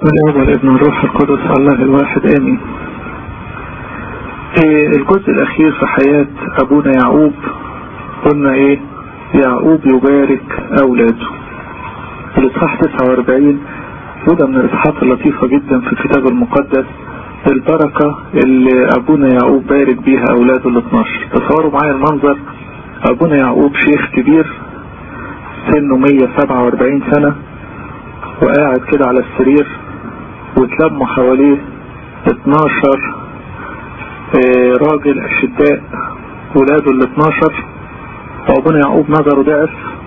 والآب والابن والروح القدس الله الواحد آمين إيه الجزء الأخير في حياة أبونا يعقوب قلنا إيه يعقوب يبارك أولاده الإصحاح 49 وده من الإصحاحات اللطيفة جدا في الكتاب المقدس البركة اللي أبونا يعقوب بارك بيها أولاده ال 12 تصوروا معايا المنظر أبونا يعقوب شيخ كبير سنه 147 سنة وقاعد كده على السرير وتلموا حواليه 12 راجل أشداء ولاده ال 12 وأبونا يعقوب نظره ضعف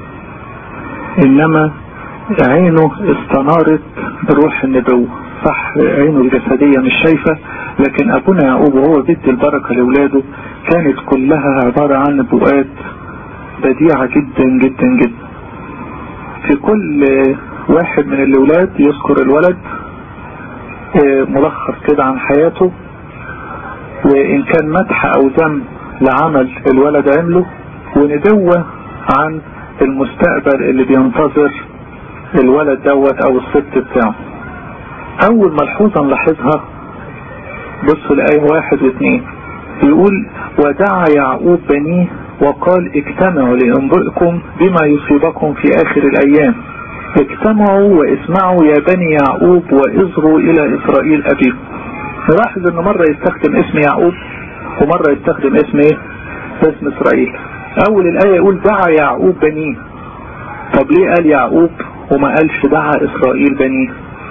إنما عينه استنارت بروح النبوة صح عينه الجسدية مش شايفة لكن أبونا يعقوب وهو بيدي البركة لأولاده كانت كلها عبارة عن نبوءات بديعة جدا جدا جدا في كل واحد من الأولاد يذكر الولد ملخص كده عن حياته وإن كان مدح أو ذم لعمل الولد عمله ونبوة عن المستقبل اللي بينتظر الولد دوت أو الست بتاعه أول ملحوظة نلاحظها بصوا لآية واحد واثنين يقول ودعا يعقوب بنيه وقال اجتمعوا لانبئكم بما يصيبكم في آخر الأيام اجتمعوا واسمعوا يا بني يعقوب واصغوا إلى إسرائيل أبيكم نلاحظ انه مرة يستخدم اسم يعقوب ومرة يستخدم اسم ايه اسم اسرائيل اول الاية يقول دعا يعقوب بنيه طب ليه قال يعقوب وما قالش دعا اسرائيل بنيه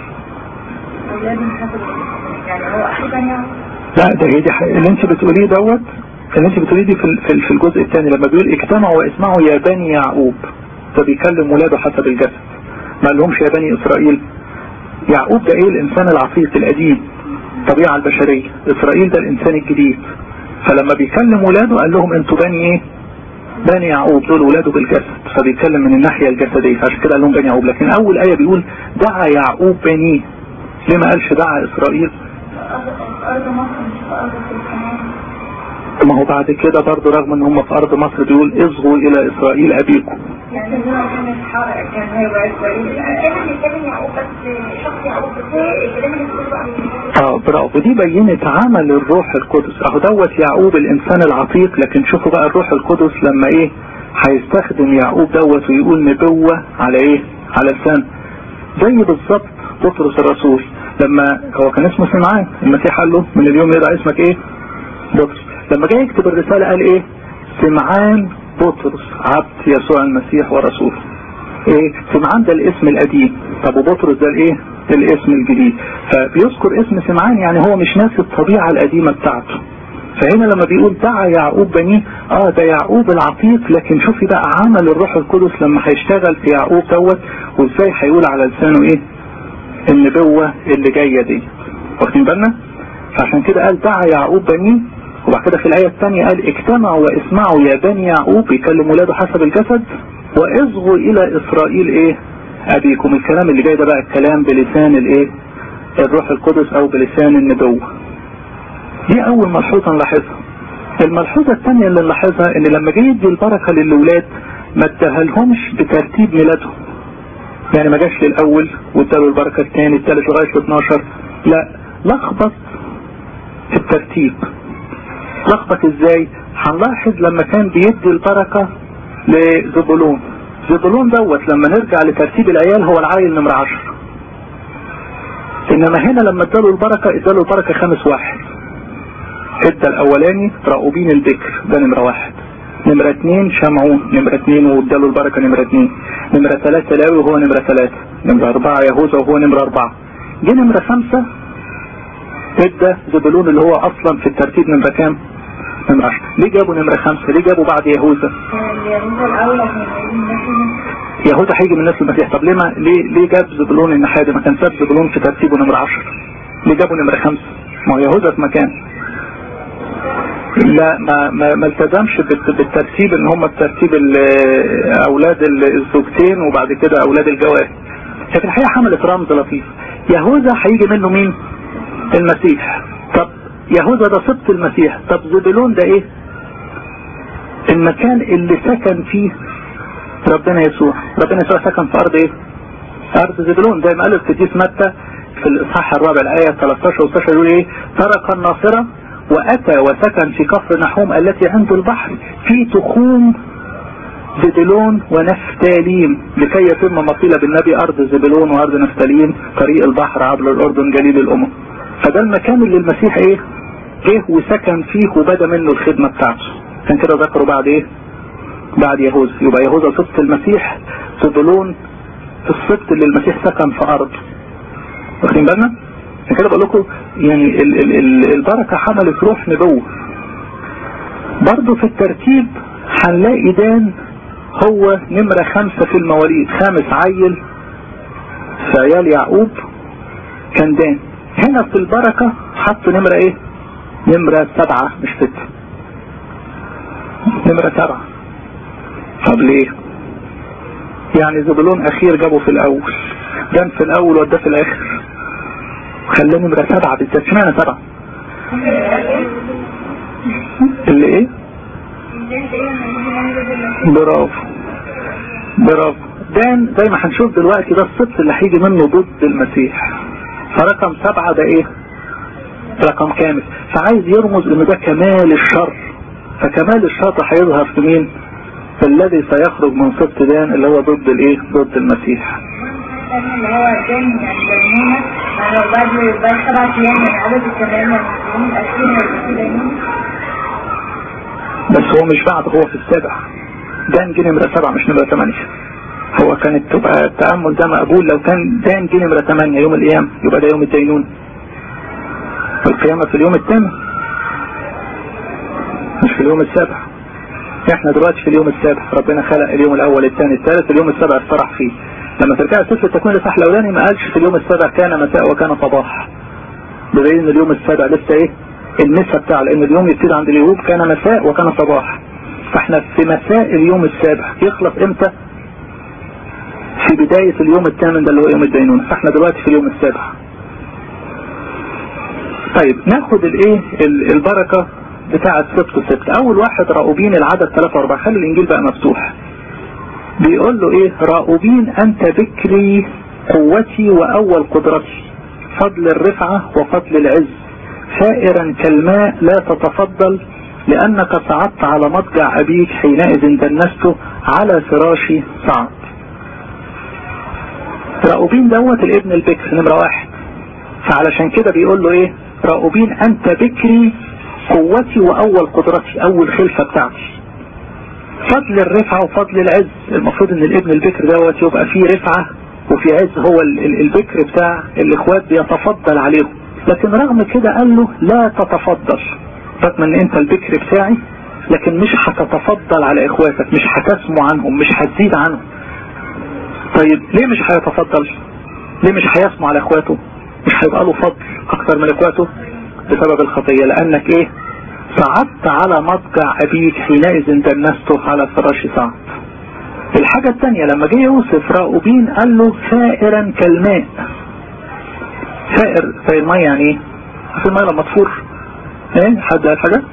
لا ده هي دي اللي انت بتقوليه دوت اللي انت بتقوليه دي في في الجزء الثاني لما بيقول اجتمعوا واسمعوا يا بني يعقوب فبيكلم ولاده حسب الجسد ما قالهمش يا بني اسرائيل يعقوب ده ايه الانسان العتيق القديم الطبيعة البشرية اسرائيل ده الانسان الجديد فلما بيكلم ولاده قال لهم انتوا بني ايه بني يعقوب دول ولاده بالجسد فبيتكلم من الناحية الجسدية عشان كده قال لهم بني يعقوب لكن اول اية بيقول دعا يعقوب بنيه ليه ما قالش دعا اسرائيل ما هو بعد كده برضه رغم ان هم في ارض مصر بيقول اصغوا الى اسرائيل ابيكم يعني هو كان كان هيبقى اسرائيل كان بيتكلم يعقوب بس شخص يعقوب بس الكلام اللي بيقوله بقى اه برافو دي بينت عمل الروح القدس اهو دوت يعقوب الانسان العتيق لكن شوفوا بقى الروح القدس لما ايه هيستخدم يعقوب دوت ويقول نبوة على ايه على لسان زي بالظبط بطرس الرسول لما هو كان اسمه سمعان المسيح قال له من اليوم يدعى اسمك ايه بطرس لما جاي يكتب الرسالة قال ايه سمعان بطرس عبد يسوع المسيح ورسوله ايه سمعان ده الاسم القديم طب وبطرس ده الايه الاسم الجديد فبيذكر اسم سمعان يعني هو مش ناسي الطبيعة القديمة بتاعته فهنا لما بيقول دعا يعقوب بنيه اه ده يعقوب العتيق لكن شوفي بقى عمل الروح القدس لما هيشتغل في يعقوب دوت وازاي هيقول على لسانه ايه النبوة اللي جاية دي واخدين بالنا فعشان كده قال دعا يعقوب بنيه وبعد كده في الآية الثانية قال اجتمعوا واسمعوا يا بني يعقوب يكلم ولاده حسب الجسد واصغوا إلى إسرائيل إيه أبيكم الكلام اللي جاي ده بقى الكلام بلسان الإيه الروح القدس أو بلسان النبوة دي أول ملحوظة نلاحظها الملحوظة الثانية اللي نلاحظها إن لما جه يدي البركة للأولاد ما ادهلهمش بترتيب ميلادهم يعني ما جاش للأول واداله البركة الثاني الثالث لغاية 12 لا لخبط الترتيب لخبط ازاي هنلاحظ لما كان بيدي البركة لزبولون زبولون دوت لما نرجع لترتيب العيال هو العيل نمرة عشر انما هنا لما اداله البركة اداله البركة خامس واحد ادى الاولاني راؤوبين البكر ده نمرة واحد نمرة اتنين شمعون نمرة اتنين واداله البركة نمرة اتنين نمرة ثلاثة لاوي وهو نمرة ثلاثة نمرة اربعة يهوذا وهو نمرة اربعة جه نمرة خمسة ادى زبلون اللي هو اصلا في الترتيب نمرة كام نمرة 10 ليه جابوا نمرة خمسة ليه جابوا بعد يهوذا يهوذا هيجي من نسل المسيح طب ليه ما ليه ليه جاب زبلون الناحية دي ما كان ساب زبلون في ترتيبه نمرة 10 ليه جابوا نمرة خمسة ما هو يهوذا في مكان لا ما ما, ما التزمش بالترتيب ان هم بترتيب اولاد الزوجتين وبعد كده اولاد الجواز لكن الحقيقه حملت رمز لطيف يهوذا هيجي منه مين المسيح طب يهوذا ده سبط المسيح طب زبلون ده ايه المكان اللي سكن فيه ربنا يسوع ربنا يسوع سكن في ارض ايه ارض زبلون زي ما قال القديس متى في الاصحاح الرابع الايه 13 و 16 يقول ايه ترك الناصره واتى وسكن في كفر نحوم التي عند البحر في تخوم زبلون ونفتاليم لكي يتم مطيلة بالنبي أرض زبلون وأرض نفتاليم طريق البحر عبر الأردن جليل الأمم فده المكان اللي المسيح إيه جه وسكن فيه وبدا منه الخدمة بتاعته كان كده ذكروا بعد إيه بعد يهوذا يبقى يهوذا سبط المسيح زبلون في السبط اللي المسيح سكن في أرض واخدين بالنا؟ عشان كده بقول لكم يعني ال ال ال البركة حملت روح نبوة برضه في الترتيب هنلاقي دان هو نمرة خمسة في المواليد خامس عيل في عيال يعقوب كان دان هنا في البركة حط نمرة ايه نمرة سبعة مش ستة نمرة سبعة طب ليه يعني زبلون اخير جابه في الاول دان في الاول وده في الاخر خلاه نمرة سبعة بالذات اشمعنى سبعة اللي ايه برافو برافو دان زي ما هنشوف دلوقتي ده الصفت اللي هيجي منه ضد المسيح فرقم سبعة ده ايه رقم كامل فعايز يرمز ان ده كمال الشر فكمال الشر هيظهر في مين في الذي سيخرج من صفت دان اللي هو ضد الايه ضد المسيح اللي هو دين دينونة يعني بعد بعد سبعة أيام من عدد الثمانية المسلمين الأخير هيبقى في دينونة بس هو مش بعد هو في السابع دان جه نمرة سبعة مش نمرة ثمانية هو كانت تبقى التأمل ده مقبول لو كان دان جه نمرة ثمانية يوم القيامة يبقى ده يوم الدينون القيامة في اليوم الثامن مش في اليوم السابع احنا دلوقتي في اليوم السابع ربنا خلق اليوم الاول الثاني الثالث اليوم السابع استراح فيه لما ترجع سفر التكوين الاصحاح الاولاني ما قالش في اليوم السابع كان مساء وكان صباح بدليل ان اليوم السابع لسه ايه النسبة بتاعه لان اليوم يبتدي عند اليهود كان مساء وكان صباح فاحنا في مساء اليوم السابع يخلص امتى في بداية اليوم الثامن ده اللي هو يوم الدينونة فاحنا دلوقتي في اليوم السابع طيب ناخد الايه البركة بتاعة سبت وسبت اول واحد راؤوبين العدد 3 و4 خلي الانجيل بقى مفتوح بيقول له ايه راؤوبين انت بكري قوتي واول قدرتي فضل الرفعة وفضل العز سائرا كالماء لا تتفضل لأنك صعدت على مضجع أبيك حينئذ دنسته على فراشي صعد راؤوبين دوت الابن البكر نمرة واحد فعلشان كده بيقول له ايه راؤوبين انت بكري قوتي واول قدرتي اول خلفة بتاعتي فضل الرفعة وفضل العز المفروض ان الابن البكر دوت يبقى فيه رفعة وفي عز هو البكر بتاع الاخوات بيتفضل عليهم لكن رغم كده قال له لا تتفضل رغم ان انت البكر بتاعي لكن مش هتتفضل على اخواتك مش هتسمو عنهم مش هتزيد عنهم طيب ليه مش هيتفضل ليه مش هيسمو على اخواته مش هيبقى له فضل اكتر من اخواته بسبب الخطية لانك ايه صعدت على مضجع ابيك حينئذ دنسته على فراش صعد الحاجة الثانية لما جه يوسف راؤوبين قال له سائرا كالماء سائر زي المية يعني ايه في المية لما تفور ايه حد قال حاجة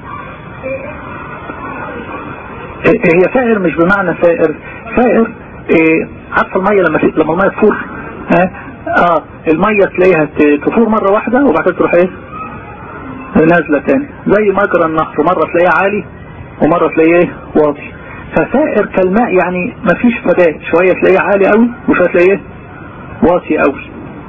إيه هي سائر مش بمعنى سائر سائر إيه عارفه المية لما لما المية تفور اه, اه المية تلاقيها تفور مرة واحدة وبعد كده تروح ايه نازلة تاني زي مجرى النهر مرة تلاقيه عالي ومرة تلاقيه ايه واطي فسائر كالماء يعني مفيش ثبات شوية تلاقيه عالي قوي وشوية تلاقيه واطي قوي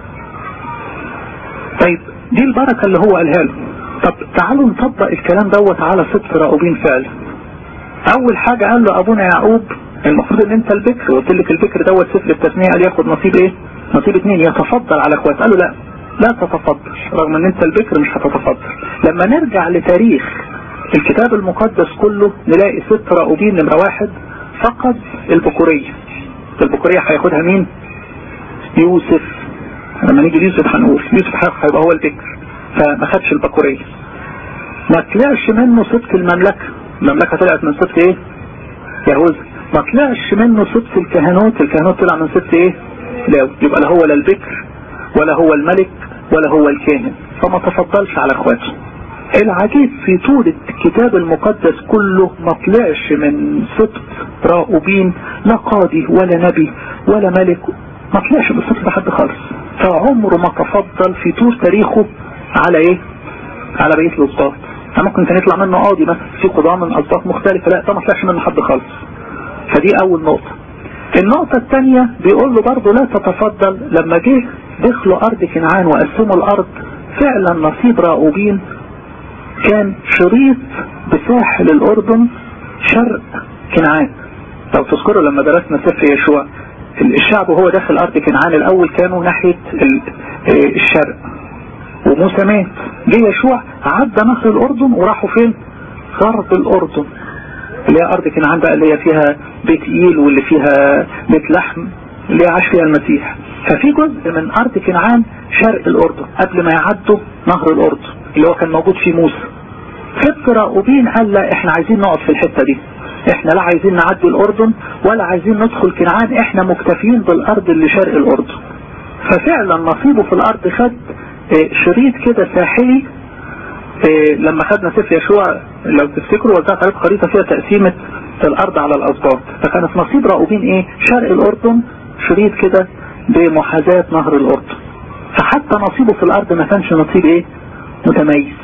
طيب دي البركة اللي هو قالها له طب تعالوا نطبق الكلام دوت على صدق راؤوبين فعلا اول حاجة قال له ابونا يعقوب المفروض ان انت البكر قلت لك البكر دوت سفر التثنية قال ياخد نصيب ايه نصيب اتنين يتفضل على اخوات قال له لا لا تتفضل رغم ان انت البكر مش هتتفضل لما نرجع لتاريخ الكتاب المقدس كله نلاقي ست راؤوبين نمرة واحد فقد البكورية البكورية هياخدها مين يوسف لما نيجي ليوسف هنقول يوسف هيبقى هو البكر فما خدش البكورية ما طلعش منه صدق المملكة المملكة طلعت من صدق ايه يهوذا ما طلعش منه صدق الكهنوت الكهنوت طلع من صدق ايه لاوي يبقى لا هو لا البكر ولا هو الملك ولا هو الكاهن فما تفضلش على اخواته العجيب في طول الكتاب المقدس كله ما طلعش من صدق راؤوبين لا قاضي ولا نبي ولا ملك ما طلعش بالصدق ده حد خالص فعمره ما تفضل في طول تاريخه على ايه على بقيه الاسباط ممكن كان يطلع منه قاضي مثلا في قضاة من اسباط مختلفة لا ده ما طلعش منه حد خالص فدي اول نقطة النقطة الثانية بيقول له برضه لا تتفضل لما جه دخلوا ارض كنعان وقسموا الارض فعلا نصيب راؤوبين كان شريط بساحل الاردن شرق كنعان لو تذكروا لما درسنا سفر يشوع الشعب وهو داخل ارض كنعان الاول كانوا ناحية الشرق وموسى مات جه يشوع عدى نهر الاردن وراحوا فين غرب الاردن اللي هي ارض كنعان بقى اللي هي فيها بيت ايل واللي فيها بيت لحم اللي عاش فيها المسيح ففي جزء من ارض كنعان شرق الاردن قبل ما يعدوا نهر الاردن اللي هو كان موجود فيه موسى سبت راؤوبين قال لا احنا عايزين نقعد في الحتة دي احنا لا عايزين نعدي الاردن ولا عايزين ندخل كنعان احنا مكتفيين بالارض اللي شرق الاردن ففعلا نصيبه في الارض خد شريط كده ساحلي لما خدنا سفر يشوع لو تفتكروا وزعت عليكم خريطة فيها تقسيمة الارض على الاسباط فكانت نصيب راؤوبين ايه شرق الاردن شريط كده بمحاذاة نهر الاردن فحتى نصيبه في الارض ما كانش نصيب ايه متميز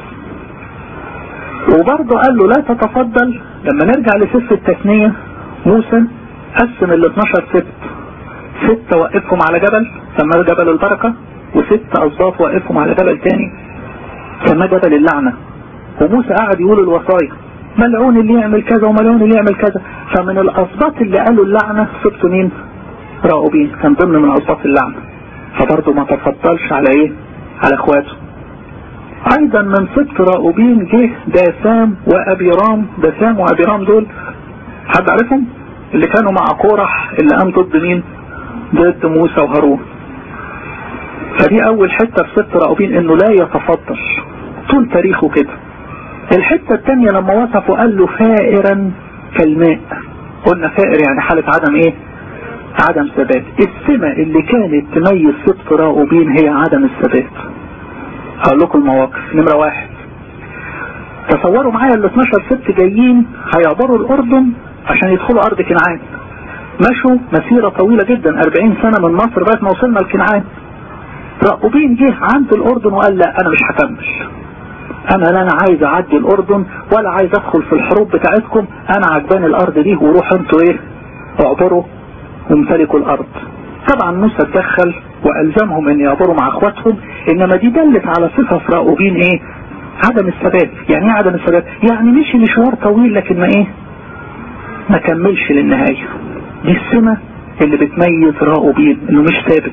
وبرضه قال له لا تتفضل لما نرجع لسفر التثنية موسى قسم ال 12 ست ستة وقفهم على جبل سماه جبل البركة وست أصداف وقفهم على جبل تاني سماه جبل اللعنة وموسى قعد يقول الوصايا ملعون اللي يعمل كذا وملعون اللي يعمل كذا فمن الأصباط اللي قالوا اللعنة سبت مين راؤوبين كان ضمن من أصباط اللعنة فبرضه ما تفضلش على ايه على اخواته ايضا من سبت راؤوبين جه داسام وابيرام داسام وابيرام دول حد عارفهم اللي كانوا مع قورح اللي قام ضد مين ضد موسى وهارون فدي اول حتة في سبت راؤوبين انه لا يتفضل طول تاريخه كده الحتة الثانية لما وصفه قال له فائرا كالماء قلنا فائر يعني حالة عدم ايه عدم ثبات السمة اللي كانت تميز سبت راؤوبين هي عدم الثبات هقول لكم المواقف نمرة واحد تصوروا معايا ال 12 ست جايين هيعبروا الاردن عشان يدخلوا ارض كنعان مشوا مسيرة طويلة جدا 40 سنة من مصر لغاية ما وصلنا لكنعان راؤوبين جه عند الاردن وقال لا انا مش هكمل انا لا انا عايز اعدي الاردن ولا عايز ادخل في الحروب بتاعتكم انا عجباني الارض دي وروحوا انتوا ايه اعبروا وامتلكوا الارض طبعا موسى اتدخل والزمهم ان يعبروا مع اخواتهم انما دي دلت على صفة في راؤوبين ايه عدم الثبات يعني ايه عدم الثبات يعني مشي مشوار طويل لكن ما ايه ما كملش للنهاية دي السمة اللي بتميز راؤوبين انه مش ثابت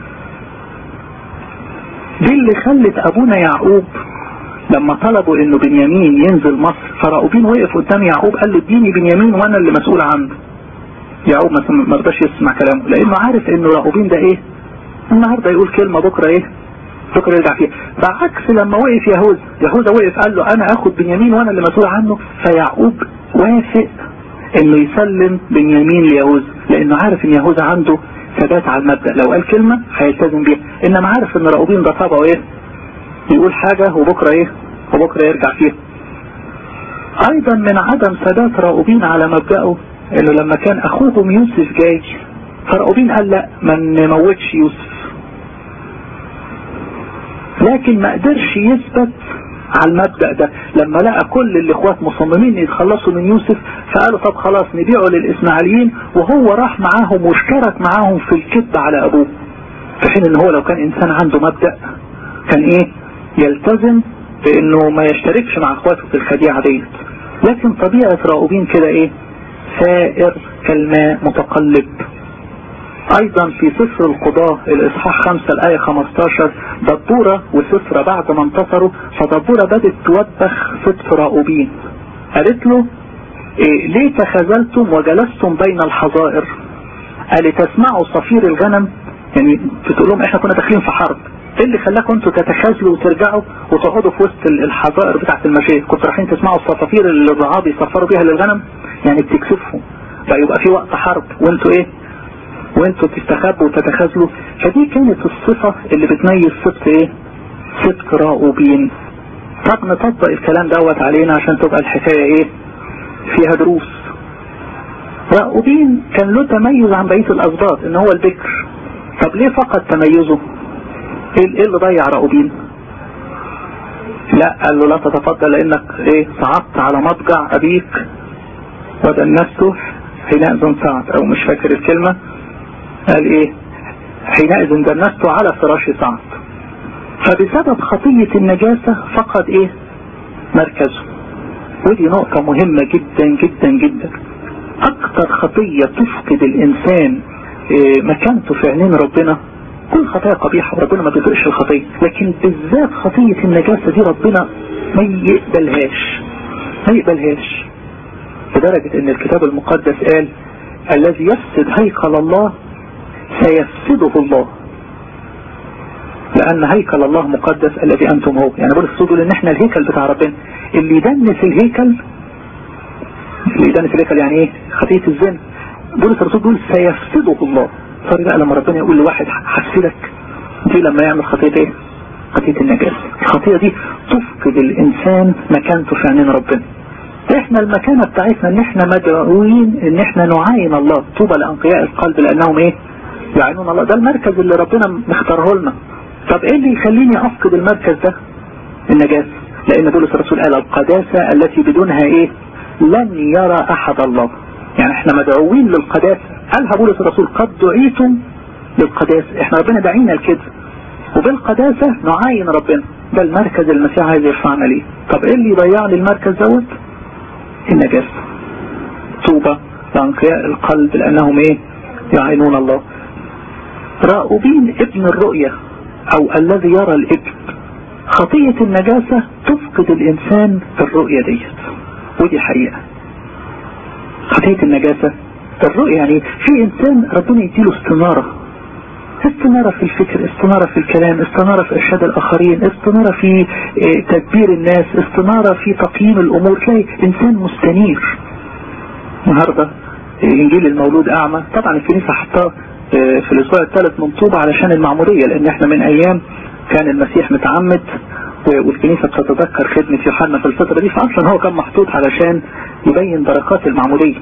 دي اللي خلت ابونا يعقوب لما طلبوا انه بنيامين ينزل مصر فراؤوبين وقف قدام يعقوب قال له اديني بنيامين وانا اللي مسؤول عنه يعقوب ما رضاش يسمع كلامه لانه عارف انه راؤوبين ده ايه النهارده يقول كلمه بكره ايه بكره يرجع فيها بعكس لما وقف يهوذا يهوذا وقف قال له انا اخد بنيامين وانا اللي مسؤول عنه فيعقوب وافق انه يسلم بنيامين ليهوذا لانه عارف ان يهوذا عنده ثبات على المبدا لو قال كلمه هيلتزم بيها انما عارف ان راؤوبين ده طبعه ايه يقول حاجه وبكره ايه وبكره يرجع فيها ايضا من عدم ثبات راؤوبين على مبدأه انه لما كان اخوهم يوسف جاي فراؤوبين قال لا ما نموتش يوسف لكن ما قدرش يثبت على المبدأ ده لما لقى كل الاخوات مصممين يتخلصوا من يوسف فقالوا طب خلاص نبيعه للاسماعيليين وهو راح معاهم واشترك معاهم في الكذب على ابوه في حين ان هو لو كان انسان عنده مبدأ كان ايه يلتزم بانه ما يشتركش مع اخواته في الخديعة ديت لكن طبيعة راؤوبين كده ايه سائر كالماء متقلب ايضا في سفر القضاء الاصحاح 5 الاية 15 دبورة وسفرة بعد ما انتصروا فدبورة بدت توبخ ست راؤوبين قالت له إيه ليه تخاذلتم وجلستم بين الحظائر قال تسمعوا صفير الغنم يعني بتقول لهم احنا كنا داخلين في حرب ايه اللي خلاكم انتوا تتخاذلوا وترجعوا وتقعدوا في وسط الحظائر بتاعت المشاية كنتوا رايحين تسمعوا الصفافير اللي الرعاة بيصفروا بيها للغنم يعني بتكسفهم فيبقى في وقت حرب وانتوا ايه وانتوا تستخبوا وتتخاذلوا فدي كانت الصفة اللي بتميز صدق ايه صدق راؤوبين طب نطبق الكلام دوت علينا عشان تبقى الحكاية ايه فيها دروس راؤوبين كان له تميز عن بقية الاسباط ان هو البكر طب ليه فقط تميزه ايه اللي ضيع راؤوبين لا قال له لا تتفضل لانك ايه صعدت على مضجع ابيك ودنسته حينئذ صعد او مش فاكر الكلمة قال ايه حينئذ دنسته على فراش صعد فبسبب خطية النجاسة فقد ايه مركزه ودي نقطة مهمة جدا جدا جدا اكتر خطية تفقد الانسان إيه مكانته في عينين ربنا كل خطايا قبيحة وربنا ما بيطيقش الخطية لكن بالذات خطية النجاسة دي ربنا ما يقبلهاش ما يقبلهاش لدرجة ان الكتاب المقدس قال الذي يفسد هيكل الله سيفسده الله لان هيكل الله مقدس الذي انتم هو يعني بقول الصدول ان احنا الهيكل بتاع ربنا اللي يدنس الهيكل اللي يدنس الهيكل يعني ايه خطية الزنا بولس الرسول بيقول سيفسده الله صار بقى لما ربنا يقول لواحد حسدك دي لما يعمل خطية ايه خطية النجاسة الخطية دي تفقد الانسان مكانته في عينين ربنا احنا المكانة بتاعتنا ان احنا مدعوين ان احنا نعاين الله طوبى لانقياء القلب لانهم ايه يعينون الله ده المركز اللي ربنا مختاره لنا طب ايه اللي يخليني افقد المركز ده النجاسة لان بولس الرسول قال القداسة التي بدونها ايه لن يرى احد الله يعني احنا مدعوين للقداسة قالها بولس الرسول قد دعيتم للقداسة احنا ربنا دعينا لكده وبالقداسة نعاين ربنا ده المركز المسيح عايز يرفعنا ليه طب ايه اللي يضيعني المركز دوت النجاسة طوبى لأنقياء القلب لأنهم ايه يعينون الله راؤوبين ابن الرؤية او الذي يرى الابن خطية النجاسة تفقد الانسان في الرؤية ديت ودي حقيقة خطية النجاسة الرؤية يعني في انسان ربنا يديله استنارة استنارة في الفكر استنارة في الكلام استنارة في ارشاد الاخرين استنارة في تدبير الناس استنارة في تقييم الامور تلاقي انسان مستنير النهاردة انجيل المولود اعمى طبعا الكنيسة حطاه في الاسبوع الثالث من طوبة علشان المعمودية لان احنا من ايام كان المسيح متعمد والكنيسة بتتذكر خدمة يوحنا في الفترة دي فاصلا هو كان محطوط علشان يبين دركات المعمودية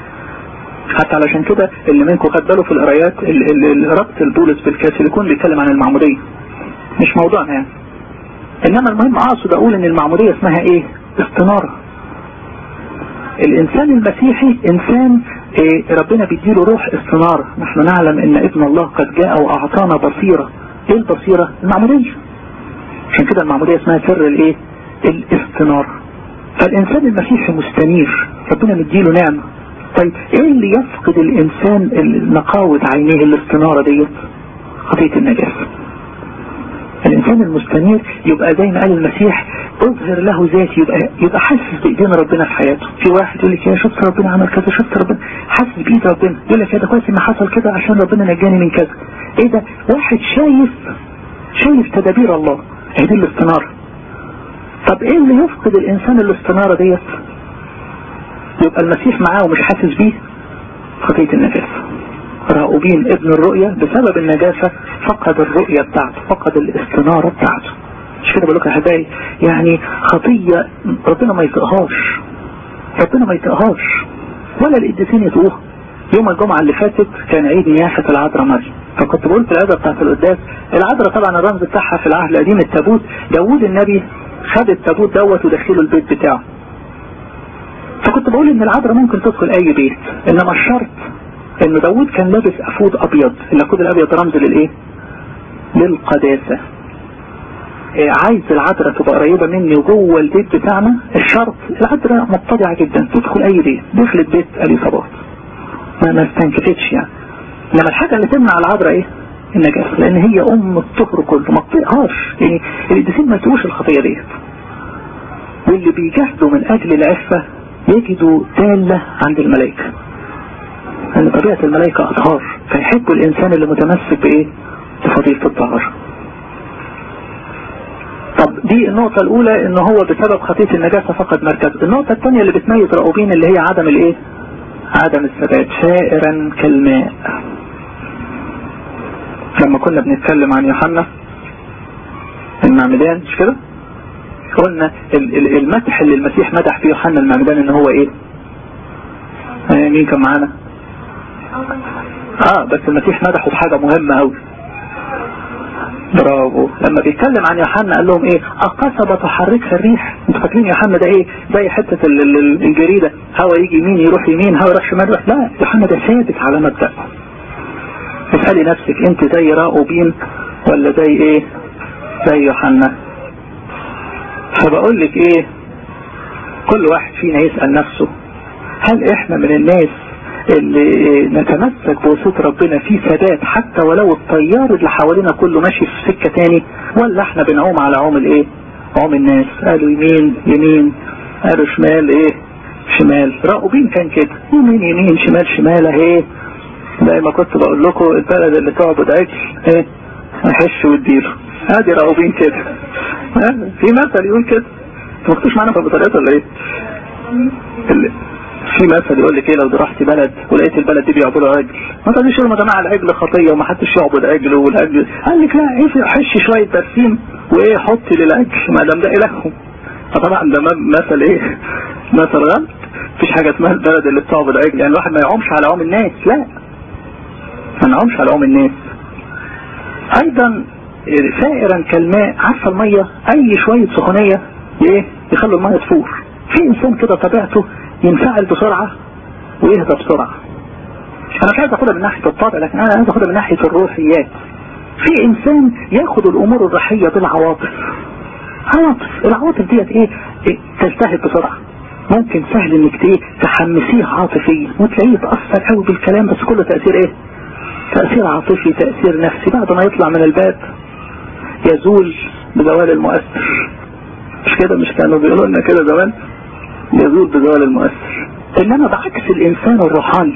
حتى علشان كده اللي منكم خد باله في القرايات ربط البولس بالكاثوليكون بيتكلم عن المعمودية مش موضوعنا يعني انما المهم اقصد اقول ان المعمودية اسمها ايه استنارة الانسان المسيحي انسان إيه ربنا بيديله روح استنارة نحن نعلم ان ابن الله قد جاء واعطانا بصيرة ايه البصيرة المعمودية عشان كده المعمودية اسمها سر الايه الاستنارة فالانسان المسيحي مستنير ربنا مديله نعمة طيب ايه اللي يفقد الانسان نقاوة عينيه الاستنارة ديت خطية النجاسة الانسان المستنير يبقى زي ما قال المسيح اظهر له ذاتي يبقى يبقى حاسس بايدين ربنا في حياته في واحد يقول لك يا شفت ربنا عمل كذا شفت ربنا حاسس بايد ربنا يقول لك ده كويس ان حصل كده عشان ربنا نجاني من كذا ايه ده واحد شايف شايف تدابير الله هي دي الاستنارة طب ايه اللي يفقد الانسان الاستنارة ديت يبقى المسيح معاه ومش حاسس بيه خطية النجاسة راؤوبين ابن الرؤية بسبب النجاسة فقد الرؤية بتاعته فقد الاستنارة بتاعته مش كده بقول لك يا حبايبي يعني خطية ربنا ما يطقهاش ربنا ما يطقهاش ولا القديسين يطقوها يوم الجمعة اللي فاتت كان عيد نياحة العذراء مريم فكنت بقول في العذراء بتاعت القداس العذراء طبعا الرمز بتاعها في العهد القديم التابوت داوود النبي خد التابوت دوت ودخله البيت بتاعه فكنت بقول ان العذراء ممكن تدخل اي بيت انما الشرط ان داوود كان لابس افود ابيض الافود الابيض رمز للايه للقداسة إيه عايز العذراء تبقى قريبة مني وجوه البيت بتاعنا الشرط العذراء متضعة جدا تدخل اي بيت دخلت بيت اليصابات ما ما استنكفتش يعني انما الحاجة اللي تمنع العذراء ايه النجاسة لان هي ام الطهر كله ما تطيقهاش يعني القديسين ما يسووش الخطية ديت واللي بيجاهدوا من اجل العفة يجدوا دالة عند الملائكة ان طبيعة الملائكة اطهار فيحبوا الانسان اللي متمسك بايه بفضيلة الطهارة طب دي النقطة الاولى ان هو بسبب خطية النجاسة فقد مركز النقطة الثانية اللي بتميز رؤوبين اللي هي عدم الايه عدم الثبات سائرا كالماء لما كنا بنتكلم عن يوحنا المعمدان مش كده قلنا المدح اللي المسيح مدح فيه يوحنا المعمدان ان هو ايه آه مين كان معانا اه بس المسيح مدحه بحاجة مهمة قوي برافو لما بيتكلم عن يوحنا قال لهم ايه القصبة تحركها الريح انتوا فاكرين يوحنا ده ايه زي حتة الجريدة هوا يجي يمين يروح يمين هوا يروح شمال يروح لا يوحنا ده ثابت على مبدأ اسألي نفسك انت زي راؤوبين ولا زي ايه زي يوحنا فبقول لك ايه كل واحد فينا يسأل نفسه هل احنا من الناس اللي نتمسك بوسوط ربنا في ثبات حتى ولو الطيار اللي حوالينا كله ماشي في سكة تاني ولا احنا بنعوم على عوم الايه عوم الناس قالوا يمين يمين قالوا شمال ايه شمال راقبين كان كده يمين يمين شمال شمال اهي زي ما كنت بقول لكم البلد اللي تعبد عجل ايه احش واديله ادي راقبين كده في مثل يقول كده انتوا ما كنتوش معانا في البطاريات ولا ايه في مثل يقول لك ايه لو رحت بلد ولقيت البلد دي بيعبدوا عجل ما تقوليش يا جماعه العجل خطيه وما حدش يعبد عجل والعجل قال لك لا ايه حش شويه برسيم وايه حط للعجل ما دام ده الههم فطبعا ده مثل ايه مثل غلط مفيش حاجه اسمها البلد اللي بتعبد عجل يعني الواحد ما يعومش على عوم الناس لا ما نعومش على عوم الناس ايضا سائرا كالماء عارفه الميه اي شويه سخونيه ايه يخلوا الميه تفور في انسان كده طبيعته ينفعل بسرعة ويهدى بسرعة انا مش عايز اخدها من ناحية الطبع لكن انا عايز اخدها من ناحية الروحيات في انسان ياخد الامور الروحية بالعواطف عواطف العواطف ديت ايه, إيه تلتهب بسرعة ممكن سهل انك ايه تحمسيه عاطفيا وتلاقيه يتأثر قوي بالكلام بس كله تأثير ايه تأثير عاطفي تأثير نفسي بعد ما يطلع من الباب يزول بزوال المؤثر مش كده مش كانوا بيقولوا لنا كده زمان يزول بزوال المؤثر انما بعكس الانسان الروحاني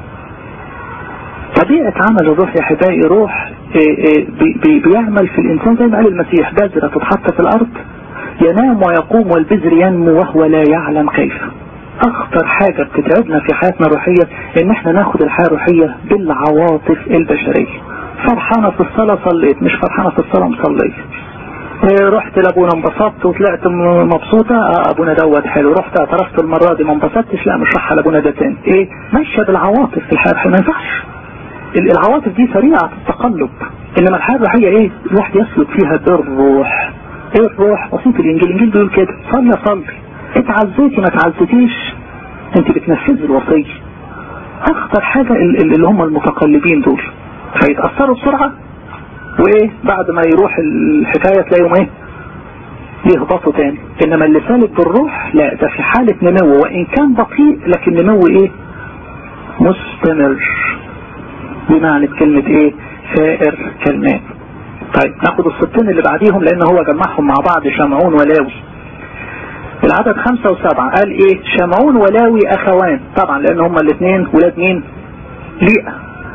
طبيعة عمل الروح يا حبائي روح بي بي بيعمل في الانسان زي ما قال المسيح بذرة تتحط في الارض ينام ويقوم والبذر ينمو وهو لا يعلم كيف اخطر حاجة بتتعبنا في حياتنا الروحية ان احنا ناخد الحياة الروحية بالعواطف البشرية فرحانة في الصلاة صليت مش فرحانة في الصلاة مصليت رحت لابونا انبسطت وطلعت مبسوطة اه ابونا دوت حلو رحت اعترفت المرة دي ما انبسطتش لا مش راح لابونا ده تاني ايه ماشية بالعواطف في الحياة ما ينفعش العواطف دي سريعة التقلب انما الحياة الروحية ايه الواحد يسلك فيها بالروح ايه الروح بسيط الانجيل الانجيل بيقول كده صلي صلي اتعزيتي ما اتعزيتيش انت بتنفذي الوصية اخطر حاجة اللي هم المتقلبين دول فيتأثروا بسرعة وايه بعد ما يروح الحكاية تلاقيهم ايه يهبطوا تاني انما اللي سالك بالروح لا ده في حالة نمو وان كان بطيء لكن نمو ايه مستمر بمعنى كلمة ايه سائر كالماء طيب ناخد الستين اللي بعديهم لان هو جمعهم مع بعض شمعون ولاوي العدد خمسة وسبعة قال ايه شمعون ولاوي اخوان طبعا لان هما الاثنين ولاد مين ليئة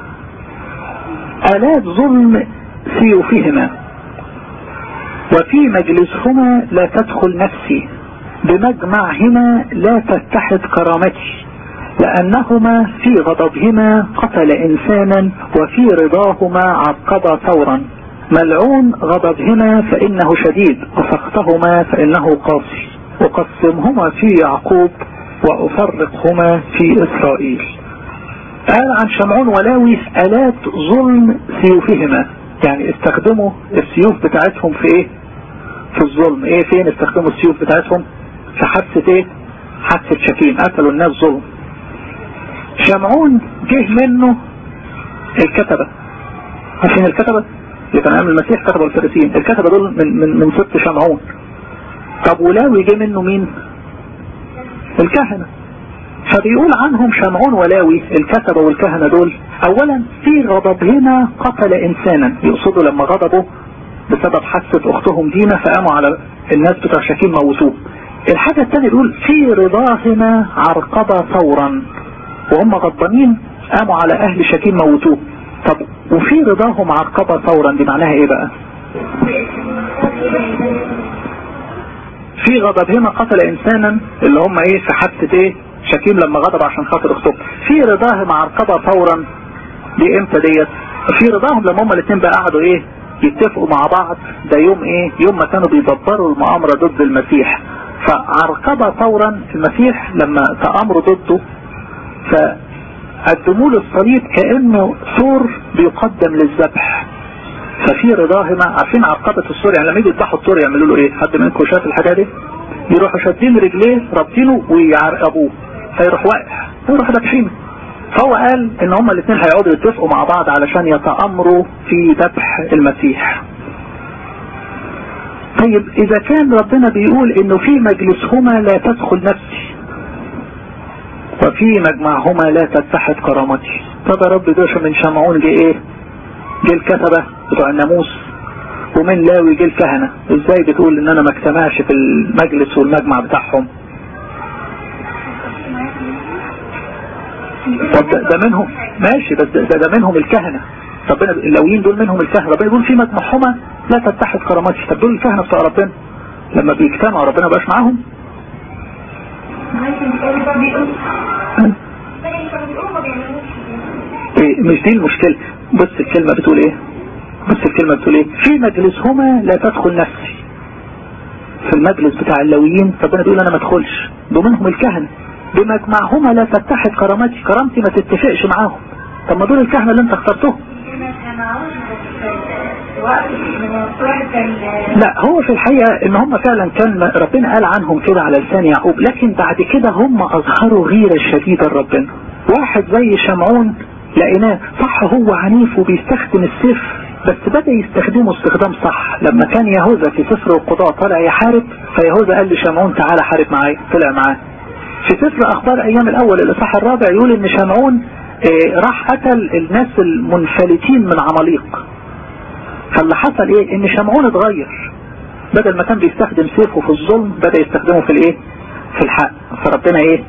آلات ظلم سيوفهما وفي مجلسهما لا تدخل نفسي بمجمعهما لا تتحد كرامتي لأنهما في غضبهما قتل إنسانا وفي رضاهما عقب ثورا ملعون غضبهما فإنه شديد وسخطهما فإنه قاسي أقسمهما في يعقوب وأفرقهما في إسرائيل قال عن شمعون ولاوي آلات ظلم سيوفهما يعني استخدموا السيوف بتاعتهم في ايه في الظلم ايه فين استخدموا السيوف بتاعتهم في حادثة ايه حادثة شكيم قتلوا الناس ظلم شمعون جه منه الكتبة عشان الكتبة اللي كان عامل المسيح كتبوا الفارسيين الكتبة دول من من من ست شمعون طب ولاوي جه منه مين الكهنة فبيقول عنهم شمعون ولاوي الكتبة والكهنة دول اولا في غضبهما قتل انسانا يقصدوا لما غضبوا بسبب حادثة اختهم دينا فقاموا على الناس بتوع شكيم موتوه الحاجة الثانية يقول في رضاهما عرقبة ثورا وهم غضبانين قاموا على اهل شكيم موتوه طب وفي رضاهم عرقبة ثورا دي معناها ايه بقى في غضبهما قتل انسانا اللي هم ايه في حادثة ايه شكيم لما غضب عشان خاطر اخته في رضاهم عرقبة فورا دي امتى ديت في رضاهم لما هما الاثنين بقى قعدوا ايه يتفقوا مع بعض ده يوم ايه يوم ما كانوا بيدبروا المؤامرة ضد المسيح فعرقبة فورا المسيح لما تأمروا ضده فقدموا له الصليب كأنه ثور بيقدم للذبح ففي رضاهمة عارفين عقبة السور يعني لما يجوا يذبحوا الطور يعملوا له ايه حد منكم شاف الحاجة دي يروحوا شادين رجليه رابطينه ويعرقبوه فيروح واقع يروح دبحينه فهو قال ان هما الاثنين هيقعدوا يتفقوا مع بعض علشان يتأمروا في ذبح المسيح طيب اذا كان ربنا بيقول انه في مجلسهما لا تدخل نفسي وفي مجمعهما لا تتحد كرامتي طب يا رب دوش من شمعون جه ايه جه الكتبة بتوع الناموس ومن لاوي جه الكهنة ازاي بتقول ان انا ما اجتمعش في المجلس والمجمع بتاعهم طب ده, ده منهم ماشي بس ده, ده منهم الكهنة ربنا اللاويين دول منهم الكهنة ربنا يقول في مجمعهما لا تتحد كرامتي طب دول الكهنة بتوع ربنا لما بيجتمعوا ربنا بقاش معاهم مش دي المشكلة بص الكلمة بتقول ايه بص الكلمة بتقول ايه في مجلسهما لا تدخل نفسي في المجلس بتاع اللويين ربنا بيقول انا ما ادخلش دول منهم الكهنة بمجمعهما لا تتحد كرامتي كرامتي ما تتفقش معاهم طب ما دول الكهنة اللي انت اخترتهم لا هو في الحقيقة ان هم فعلا كان ربنا قال عنهم كده على لسان يعقوب لكن بعد كده هم اظهروا غيرة شديدة لربنا واحد زي شمعون لقيناه صح هو عنيف وبيستخدم السيف بس بدأ يستخدمه استخدام صح لما كان يهوذا في سفر القضاء طالع يحارب فيهوذا قال لشمعون تعالى حارب معايا طلع معاه في سفر اخبار ايام الاول الاصحاح الرابع يقول ان شمعون اه راح قتل الناس المنفلتين من عماليق فاللي حصل ايه ان شمعون اتغير بدل ما كان بيستخدم سيفه في الظلم بدأ يستخدمه في الايه في الحق فربنا ايه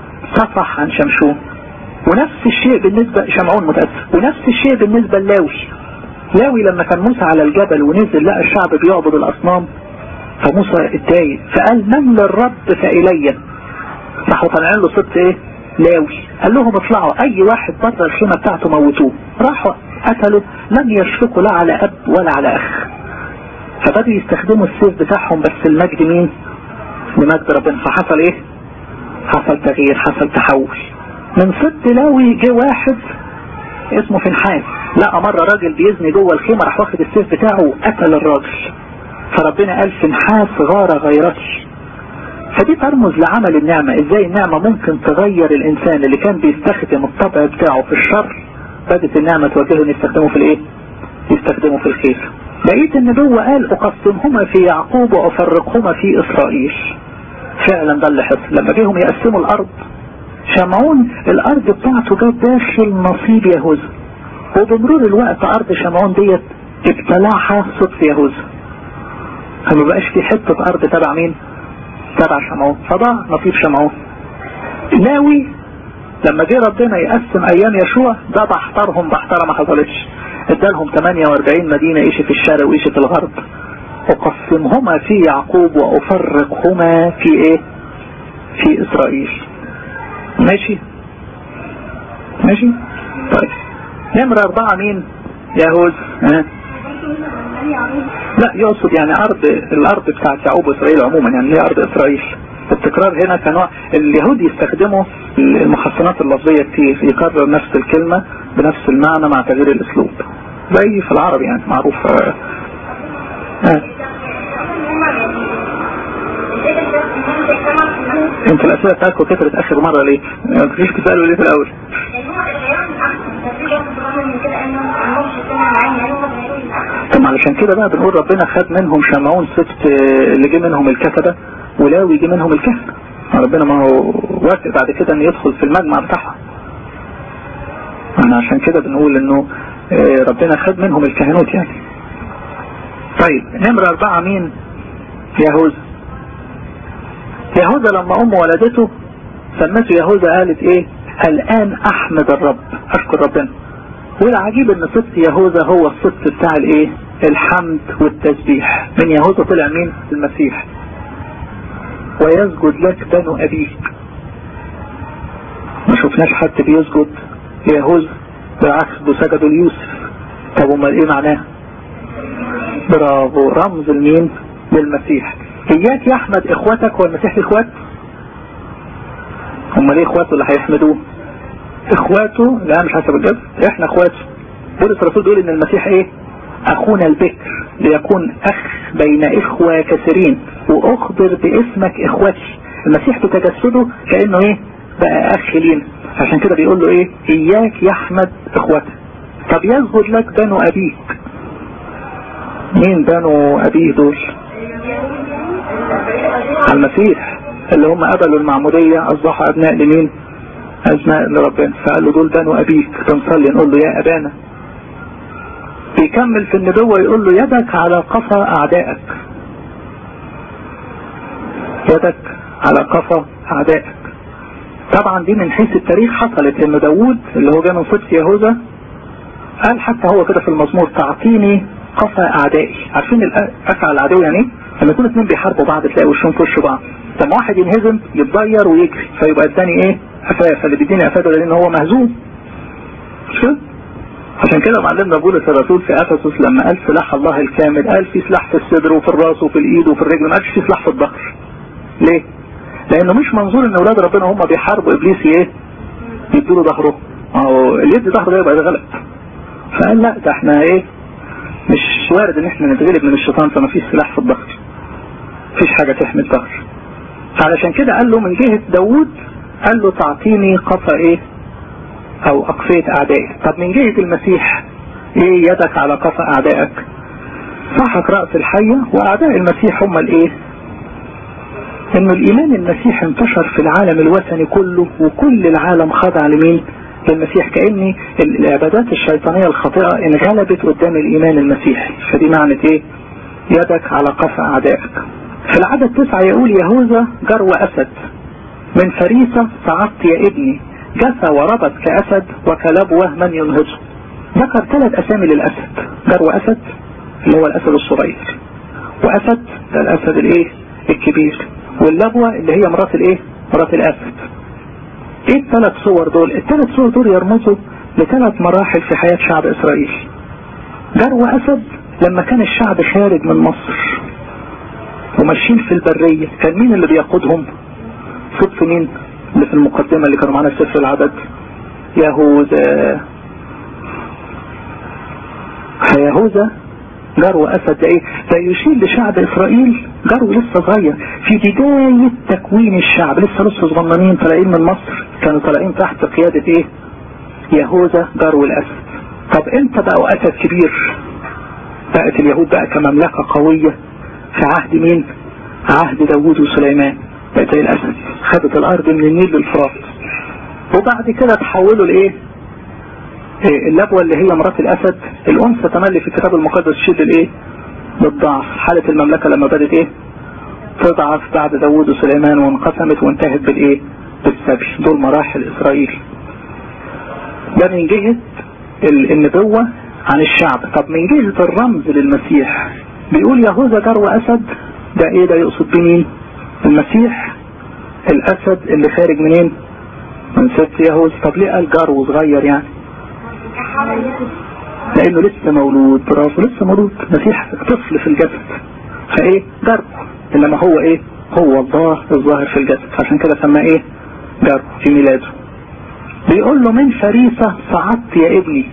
صفح عن شمشون ونفس الشيء بالنسبة شمعون متأسف ونفس الشيء بالنسبة للاوي لاوي لما كان موسى على الجبل ونزل لقى الشعب بيعبد الاصنام فموسى اتضايق فقال من للرب فإلي راحوا طالعين له ست ايه لاوي قال لهم اطلعوا اي واحد بره الخيمة بتاعته موتوه راحوا قتلوا لم يشفقوا لا على اب ولا على اخ فبدوا يستخدموا السيف بتاعهم بس المجد مين لمجد ربنا فحصل ايه حصل تغيير حصل تحول من ست لاوي جه واحد اسمه فنحاس لقى مرة راجل بيزني جوه الخيمة راح واخد السيف بتاعه وقتل الراجل فربنا قال فنحاس غار غيرتي فدي ترمز لعمل النعمة ازاي النعمة ممكن تغير الانسان اللي كان بيستخدم الطبع بتاعه في الشر بدت النعمة توجهه ان يستخدمه في الايه يستخدمه في الخير بقيت النبوة قال اقسمهما في يعقوب وافرقهما في اسرائيل فعلا ده اللي حصل لما جيهم يقسموا الارض شمعون الارض بتاعته جت داخل نصيب يهوذا وبمرور الوقت ارض شمعون ديت ابتلعها صدف يهوذا فما بقاش في حتة ارض تبع مين تبع شمعون فضاع نصيب شمعون لاوي لما جه ربنا يقسم ايام يشوع ده بحترهم بحترة ما حصلتش ادالهم 48 مدينة ايش في الشرق وايش في الغرب اقسمهما في يعقوب وافرقهما في ايه في اسرائيل ماشي ماشي طيب نمرة اربعة مين يهوذا ها لا يقصد يعني ارض الارض بتاعت يعقوب واسرائيل عموما يعني هي ارض اسرائيل التكرار هنا كنوع اليهود يستخدموا المحصنات اللفظية كتير يكرر نفس الكلمة بنفس المعنى مع تغيير الاسلوب زي في العربي يعني معروف آه. آه. انت الاسئله بتاعتكم كترت اخر مره ليه؟ ما كنتش بتسالوا ليه في الاول؟ طب علشان كده بقى بنقول ربنا خد منهم شمعون ست اللي جه منهم الكتبه ولاوي جه منهم الكهنه ربنا ما هو وافق بعد كده ان يدخل في المجمع بتاعهم انا عشان كده بنقول انه ربنا خد منهم الكهنوت يعني طيب نمرة اربعة مين يهوذا يهوذا لما امه ولدته سمته يهوذا قالت ايه الان احمد الرب اشكر ربنا والعجيب ان صدق يهوذا هو الصدق بتاع الايه الحمد والتسبيح من يهوذا طلع مين المسيح ويسجد لك بنو ابيك ما شفناش حد بيسجد ليهوذا بالعكس دول سجدوا ليوسف طب امال ايه معناه برافو رمز المين للمسيح اياك يا احمد اخواتك والمسيح اخوات هم ليه اخواته اللي هيحمدوه اخواته لا مش حسب الجد احنا اخواته بولس الرسول بيقول ان المسيح ايه اخونا البكر ليكون اخ بين اخوة كثيرين واخبر باسمك اخوتي المسيح بتجسده كأنه ايه بقى اخ لينا عشان كده بيقول له ايه اياك يحمد اخوتك طب يسجد لك بنو ابيك مين بنو ابيه دول المسيح اللي هم قبلوا المعمودية اصبحوا ابناء لمين ابناء لربنا فقال له دول بنو ابيك فنصلي نقول له يا ابانا بيكمل في النبوة يقول له يدك على قفا اعدائك يدك على قفا اعدائك طبعا دي من حيث التاريخ حصلت ان داوود اللي هو جاي من قدس يهوذا قال حتى هو كده في المزمور تعطيني قفا اعدائي عارفين القفا العدو يعني ايه؟ لما يكونوا اثنين بيحاربوا بعض تلاقي وشهم في وش بعض لما واحد ينهزم يتضير ويجري فيبقى الثاني ايه قفاه فاللي بيديني قفاه ده لان هو مهزوم شو عشان كده معلمنا بولس الرسول في افسس لما قال سلاح الله الكامل قال في سلاح في الصدر وفي الراس وفي الايد وفي الرجل ما قالش في سلاح في الظهر ليه لانه مش منظور ان اولاد ربنا هم بيحاربوا ابليس ايه يدوا له ظهره اهو اللي يدي ظهره ده يبقى ده غلط فقال لا ده احنا ايه مش وارد ان احنا نتغلب من الشيطان فما فيش سلاح في الظهر مفيش حاجة تحمي الظهر علشان كده قال له من جهة داوود قال له تعطيني قفا ايه او اقفية اعدائي طب من جهة المسيح ايه يدك على قفا اعدائك صحك رأس الحية واعداء المسيح هم الايه انه الايمان المسيح انتشر في العالم الوثني كله وكل العالم خضع لمين للمسيح كأن العبادات الشيطانية الخاطئة انغلبت قدام الايمان المسيحي فدي معنى ايه يدك على قفا اعدائك في العدد تسعة يقول يهوذا جرو اسد من فريسة صعدت يا ابني جثى وربط كأسد وكلبوة من ينهضه ذكر ثلاث اسامي للاسد جرو اسد اللي هو الاسد الصغير واسد ده الاسد الايه الكبير واللبوة اللي هي مرات الايه مرات الاسد ايه الثلاث صور دول الثلاث صور دول يرمزوا لثلاث مراحل في حياة شعب اسرائيل جرو اسد لما كان الشعب خارج من مصر وماشيين في البرية كان مين اللي بيقودهم صدف مين اللي في المقدمة اللي كانوا معانا في سفر العدد يهوذا يهوذا جرو أسد ده ايه ده يشير لشعب إسرائيل جرو لسه صغير في بداية تكوين الشعب لسه لسه صغننين طالعين من مصر كانوا طالعين تحت قيادة ايه يهوذا جرو الأسد طب امتى بقوا أسد كبير بقت اليهود بقى كمملكة قوية في عهد مين عهد داوود وسليمان بقت زي الأسد خدت الأرض من النيل للفرات وبعد كده تحولوا لإيه اللبوة اللي هي مرات الأسد الأنثى تملي في الكتاب المقدس تشيل الإيه بالضعف حالة المملكة لما بدت إيه تضعف بعد داوود وسليمان وانقسمت وانتهت بالإيه بالسبي دول مراحل إسرائيل ده من جهة النبوة عن الشعب طب من جهة الرمز للمسيح بيقول يهوذا جرو أسد ده ايه ده يقصد بمين المسيح الأسد اللي خارج منين من ست يهوذا طب ليه قال جرو صغير يعني لانه لسه مولود براسه لسه مولود مسيح طفل في الجسد فايه جرو انما هو ايه هو الله الظاهر في الجسد عشان كده سماه ايه جرو في ميلاده بيقول له من فريسة صعدت يا ابني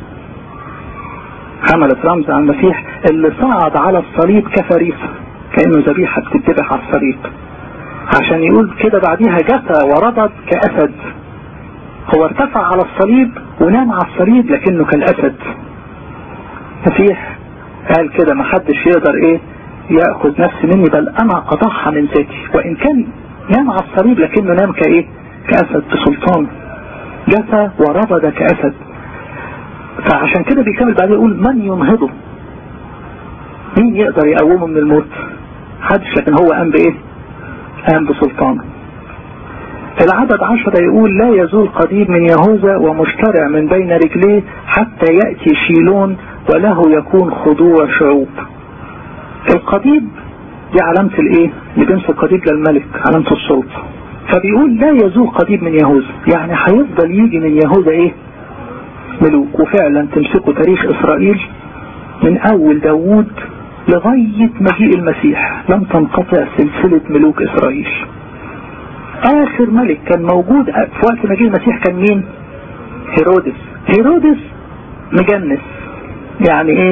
حملت رمز عن المسيح اللي صعد على الصليب كفريسة كأنه ذبيحة بتتذبح على الصليب عشان يقول كده بعديها جثى وربط كأسد هو ارتفع على الصليب ونام على الصليب لكنه كالأسد مسيح قال كده ما حدش يقدر ايه يأخذ نفسي مني بل انا اضحى من ذاتي وان كان نام على الصليب لكنه نام كايه كأسد بسلطان جثى وربد كأسد فعشان كده بيكمل بعدين يقول من ينهضه مين يقدر يقومه من الموت حدش لكن هو قام بايه قام بسلطانه العدد عشرة يقول لا يزول قديم من يهوذا ومشترع من بين رجليه حتى يأتي شيلون وله يكون خضوع شعوب القضيب دي علامة الايه اللي بيمسك قضيب للملك علامة السلطة فبيقول لا يزول قضيب من يهوذا يعني هيفضل يجي من يهوذا ايه ملوك وفعلا تمسكوا تاريخ اسرائيل من اول داوود لغاية مجيء المسيح لم تنقطع سلسلة ملوك اسرائيل اخر ملك كان موجود في وقت مجيء المسيح كان مين هيرودس هيرودس مجنس يعني ايه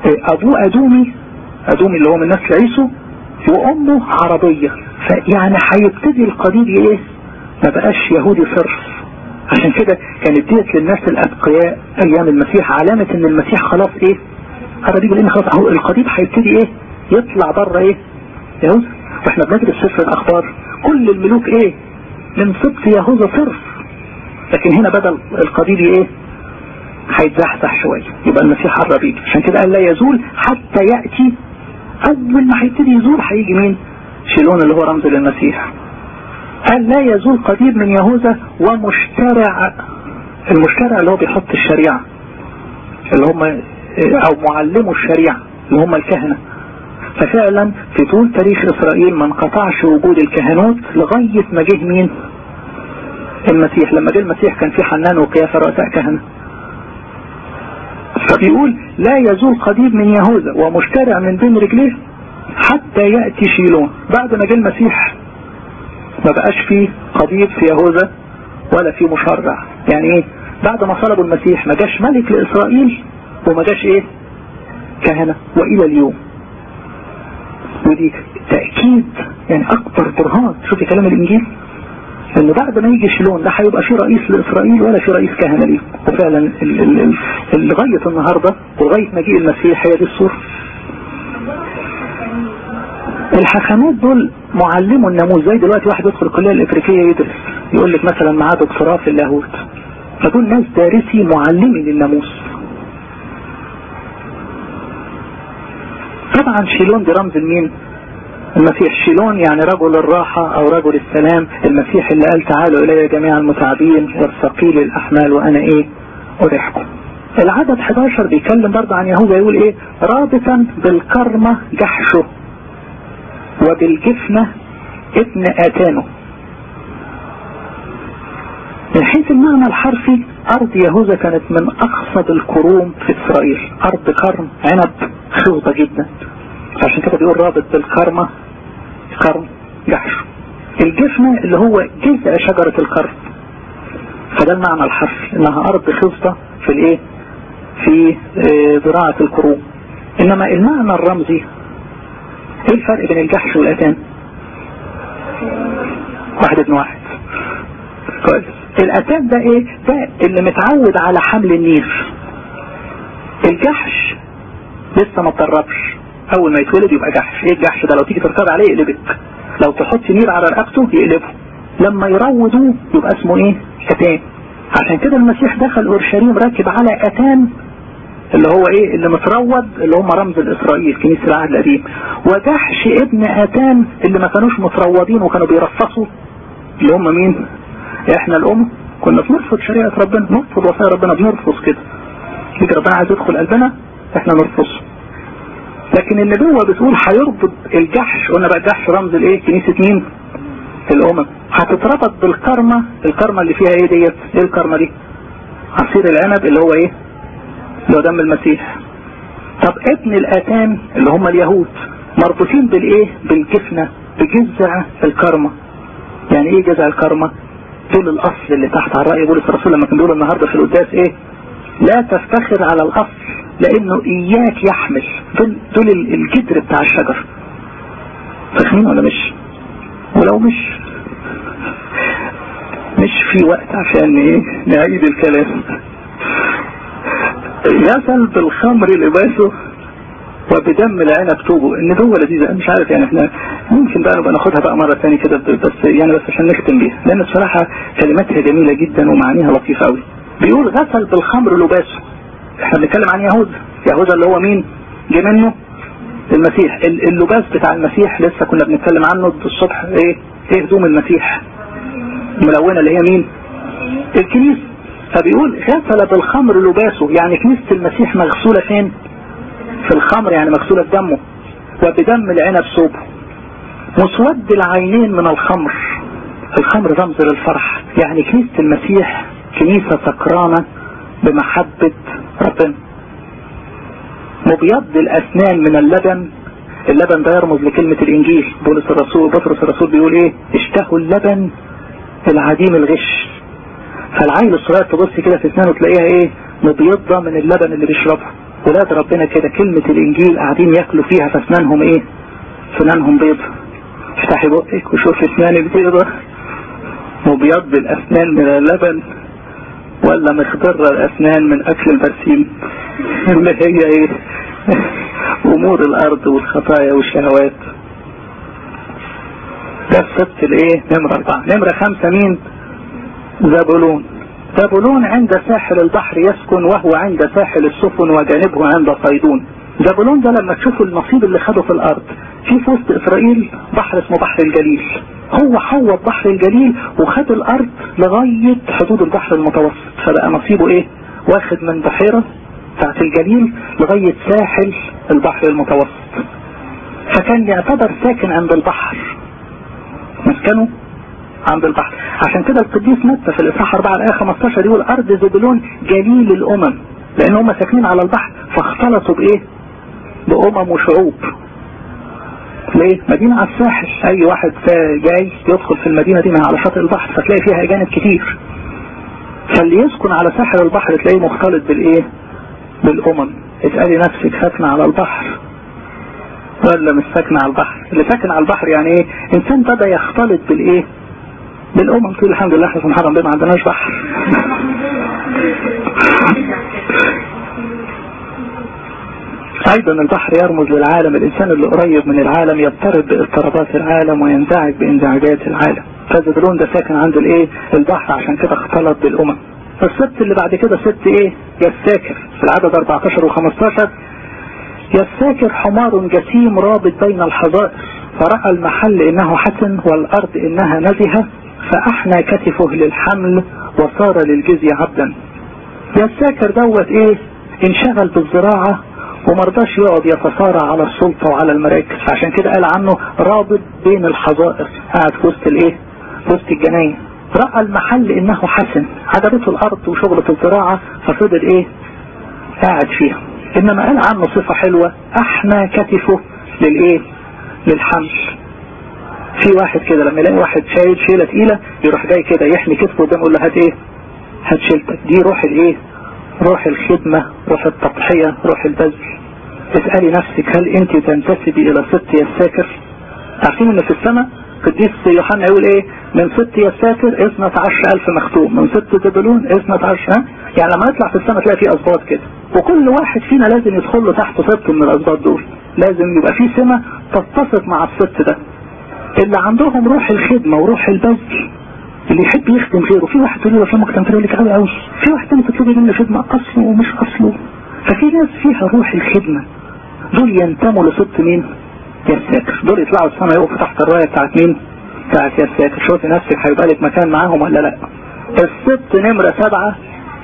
ابوه ادومي ادومي اللي هو من نسل عيسو وامه عربية فيعني هيبتدي القدير ايه ما بقاش يهودي صرف عشان كده كانت ديت للناس الاتقياء ايام المسيح علامة ان المسيح خلاص ايه قرب يجي لان خلاص اهو القضيب هيبتدي ايه يطلع بره ايه يهوذا واحنا بندرس سفر الاخبار كل الملوك ايه من سبط يهوذا صرف لكن هنا بدل القضيب ايه هيتزحزح شوية يبقى المسيح قرب يجي عشان كده قال لا يزول حتى يأتي اول ما هيبتدي يزول هيجي مين شيلون اللي هو رمز للمسيح قال لا يزول قدير من يهوذا ومشترع المشترع اللي هو بيحط الشريعة اللي هم او معلموا الشريعة اللي هم الكهنة ففعلا في طول تاريخ اسرائيل ما انقطعش وجود الكهنوت لغاية ما جه مين المسيح لما جه المسيح كان في حنان وقيافة رؤساء كهنة فبيقول لا يزول قدير من يهوذا ومشترع من بين رجليه حتى يأتي شيلون بعد ما جه المسيح ما بقاش فيه قضيب في يهوذا ولا في مشرع يعني ايه بعد ما صلبوا المسيح ما جاش ملك لإسرائيل وما جاش ايه كهنة والى اليوم ودي تأكيد يعني اكبر برهان شوفي كلام الانجيل انه بعد ما يجي شلون لا هيبقى في رئيس لاسرائيل ولا في رئيس كهنة ليه وفعلا لغاية النهاردة ولغاية مجيء المسيح هي دي الصورة الحكمات دول معلموا الناموس زي دلوقتي واحد يدخل الكلية الافريقية يدرس يقول لك مثلا معاه دكتوراه في اللاهوت فدول ناس دارسي معلمي للناموس طبعا شيلون دي رمز لمين المسيح شيلون يعني رجل الراحة او رجل السلام المسيح اللي قال تعالوا الي جميع المتعبين والثقيل الاحمال وانا ايه اريحكم العدد 11 بيتكلم برضه عن يهوذا يقول ايه رابطا بالكرمة جحشه وبالجفنة ابن اتانه من حيث المعنى الحرفي ارض يهوذا كانت من اقصد الكروم في اسرائيل ارض كرم عنب خصبة جدا عشان كده بيقول رابط بالكرمة كرم جحش الجفنة اللي هو جزء شجرة الكرم فده المعنى الحرفي انها ارض خصبة في الايه في زراعة الكروم انما المعنى الرمزي ايه الفرق بين الجحش والاتان واحد ابن واحد كويس الاتان ده ايه ده اللي متعود على حمل النير الجحش لسه ما اتدربش اول ما يتولد يبقى جحش ايه الجحش ده لو تيجي تركب عليه يقلبك لو تحط نير على رقبته يقلبه لما يروضوه يبقى اسمه ايه اتان عشان كده المسيح دخل اورشليم راكب على اتان اللي هو ايه اللي متروض اللي هم رمز الاسرائيل كنيسة العهد القديم وجحش ابن اتان اللي ما كانوش متروضين وكانوا بيرفصوا اللي هم مين احنا الام كنا بنرفض شريعة ربنا نرفض وصايا ربنا بنرفض كده يجي ربنا عايز يدخل قلبنا احنا نرفضه لكن النبوة بتقول هيربط الجحش قلنا بقى الجحش رمز الايه كنيسة مين الامم هتتربط بالكرمة الكرمة اللي فيها ايه ديت ايه الكرمة دي عصير العنب اللي هو ايه اللي هو دم المسيح طب ابن الاتان اللي هم اليهود مربوطين بالايه بالجفنة بجذع الكرمة يعني ايه جذع الكرمة دول الاصل اللي تحت على رأي بولس الرسول لما كان بيقول النهاردة في القداس ايه لا تفتخر على الاصل لانه اياك يحمل دول, دول الجدر بتاع الشجر فاهمين ولا مش ولو مش مش في وقت عشان ايه نعيد الكلام غسل بالخمر لباسه وبدم العنب توبه النبوة لذيذة مش عارف يعني احنا ممكن بقى نبقى ناخدها بقى مرة ثانيه كده بس يعني بس عشان نختم بيها لان بصراحة كلماتها جميلة جدا ومعانيها لطيفة قوي بيقول غسل بالخمر لباسه احنا بنتكلم عن يهوذا يهوذا اللي هو مين جه منه المسيح اللباس بتاع المسيح لسه كنا بنتكلم عنه الصبح ايه ايه هدوم المسيح الملونة اللي هي مين الكنيسة فبيقول غسل بالخمر لباسه يعني كنيسة المسيح مغسولة فين في الخمر يعني مغسولة بدمه وبدم العنب صوبه مسود العينين من الخمر الخمر رمز للفرح يعني كنيسة المسيح كنيسة سكرانة بمحبة ربنا مبيض الأسنان من اللبن اللبن ده يرمز لكلمة الإنجيل بولس الرسول بطرس الرسول بيقول إيه اشتهوا اللبن العديم الغش فالعيل الصغير تبص كده في اسنانه تلاقيها ايه مبيضة من اللبن اللي بيشربها ولاد ربنا كده كلمة الانجيل قاعدين ياكلوا فيها فاسنانهم ايه سنانهم بيضة افتحي بقك وشوفي اسنانك بيضة مبيض الاسنان من اللبن ولا مخضرة الاسنان من اكل البرسيم اللي هي ايه امور الارض والخطايا والشهوات ده السبت الايه نمرة اربعة نمرة خمسة مين زبولون زبولون عند ساحل البحر يسكن وهو عند ساحل السفن وجانبه عند صيدون زبولون ده لما تشوفوا النصيب اللي خده في الارض في في وسط اسرائيل بحر اسمه بحر الجليل هو حوض بحر الجليل وخد الارض لغاية حدود البحر المتوسط فبقى نصيبه ايه واخد من بحيرة بتاعت الجليل لغاية ساحل البحر المتوسط فكان يعتبر ساكن عند البحر مسكنه عند البحر عشان كده القديس متى في الاصحاح 4 الايه 15 يقول ارض زبلون جليل الامم لان هم ساكنين على البحر فاختلطوا بايه بامم وشعوب ليه مدينة على الساحل اي واحد جاي يدخل في المدينة دي من على شاطئ البحر فتلاقي فيها اجانب كتير فاللي يسكن على ساحل البحر تلاقيه مختلط بالايه بالامم اسألي نفسك ساكنة على البحر ولا مش ساكنة على البحر اللي ساكن على البحر يعني ايه انسان بدا يختلط بالايه بالامم تقول الحمد لله احنا سبحان ربنا ما عندناش بحر ايضا البحر يرمز للعالم الانسان اللي قريب من العالم يضطرب باضطرابات العالم وينزعج بانزعاجات العالم فزبلون ده ساكن عند الايه البحر عشان كده اختلط بالامم السبت اللي بعد كده سبت ايه يساكر في العدد 14 و15 يساكر حمار جسيم رابط بين الحظائر فرأى المحل انه حسن والارض انها نزهة فاحنى كتفه للحمل وصار للجزي عبدا يساكر دوت ايه انشغل بالزراعة ومرضاش يقعد يتصارع على السلطة وعلى المراكز عشان كده قال عنه رابط بين الحظائر قاعد في وسط الايه في وسط الجناين رأى المحل انه حسن عجبته الارض وشغلة الزراعة ففضل ايه قاعد فيها انما قال عنه صفة حلوة احنى كتفه للايه للحمل في واحد كده لما يلاقي واحد شايل شيلة تقيلة يروح جاي كده يحمي كتفه قدامه يقول له هات ايه هات شيلتك دي روح الايه روح الخدمة روح التضحية روح البذل اسألي نفسك هل انت تنتسبي الى ست يساكر عارفين ان في السماء قديس يوحنا يقول ايه من ست يساكر اثنى عشر الف مختوم من ست زبلون اثنى عشر ها يعني لما يطلع في السماء تلاقي فيه اسباط كده وكل واحد فينا لازم يدخل له تحت سبت من الاسباط دول لازم يبقى فيه سمة تتفق مع الست ده اللي عندهم روح الخدمة وروح البذل اللي يحب يخدم غيره في واحد يقول له فمك تنفر لك قوي قوي في واحد تاني تطلب منه خدمة اصله ومش اصله ففي ناس فيها روح الخدمة دول ينتموا لست مين يساكر دول يطلعوا السماء يقفوا تحت الراية بتاعت مين بتاعت يساكر شوفي نفسك هيبقى لك مكان معاهم ولا لا الست نمرة سبعة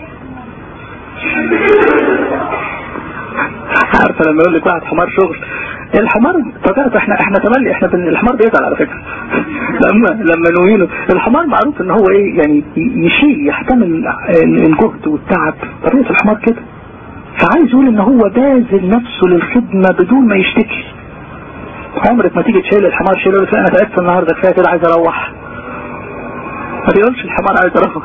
عارفه لما يقول لك واحد حمار شغل الحمار طبيعته احنا احنا تملي احنا بن الحمار بيزعل على فكره لما لما نوينه الحمار معروف ان هو ايه يعني يشيل يحتمل الجهد والتعب طبيعه الحمار كده فعايز يقول ان هو باذل نفسه للخدمه بدون ما يشتكي عمرك ما تيجي تشيل الحمار شيله يقول انا تعبت النهارده كفايه كده عايز اروح ما بيقولش الحمار عايز اروح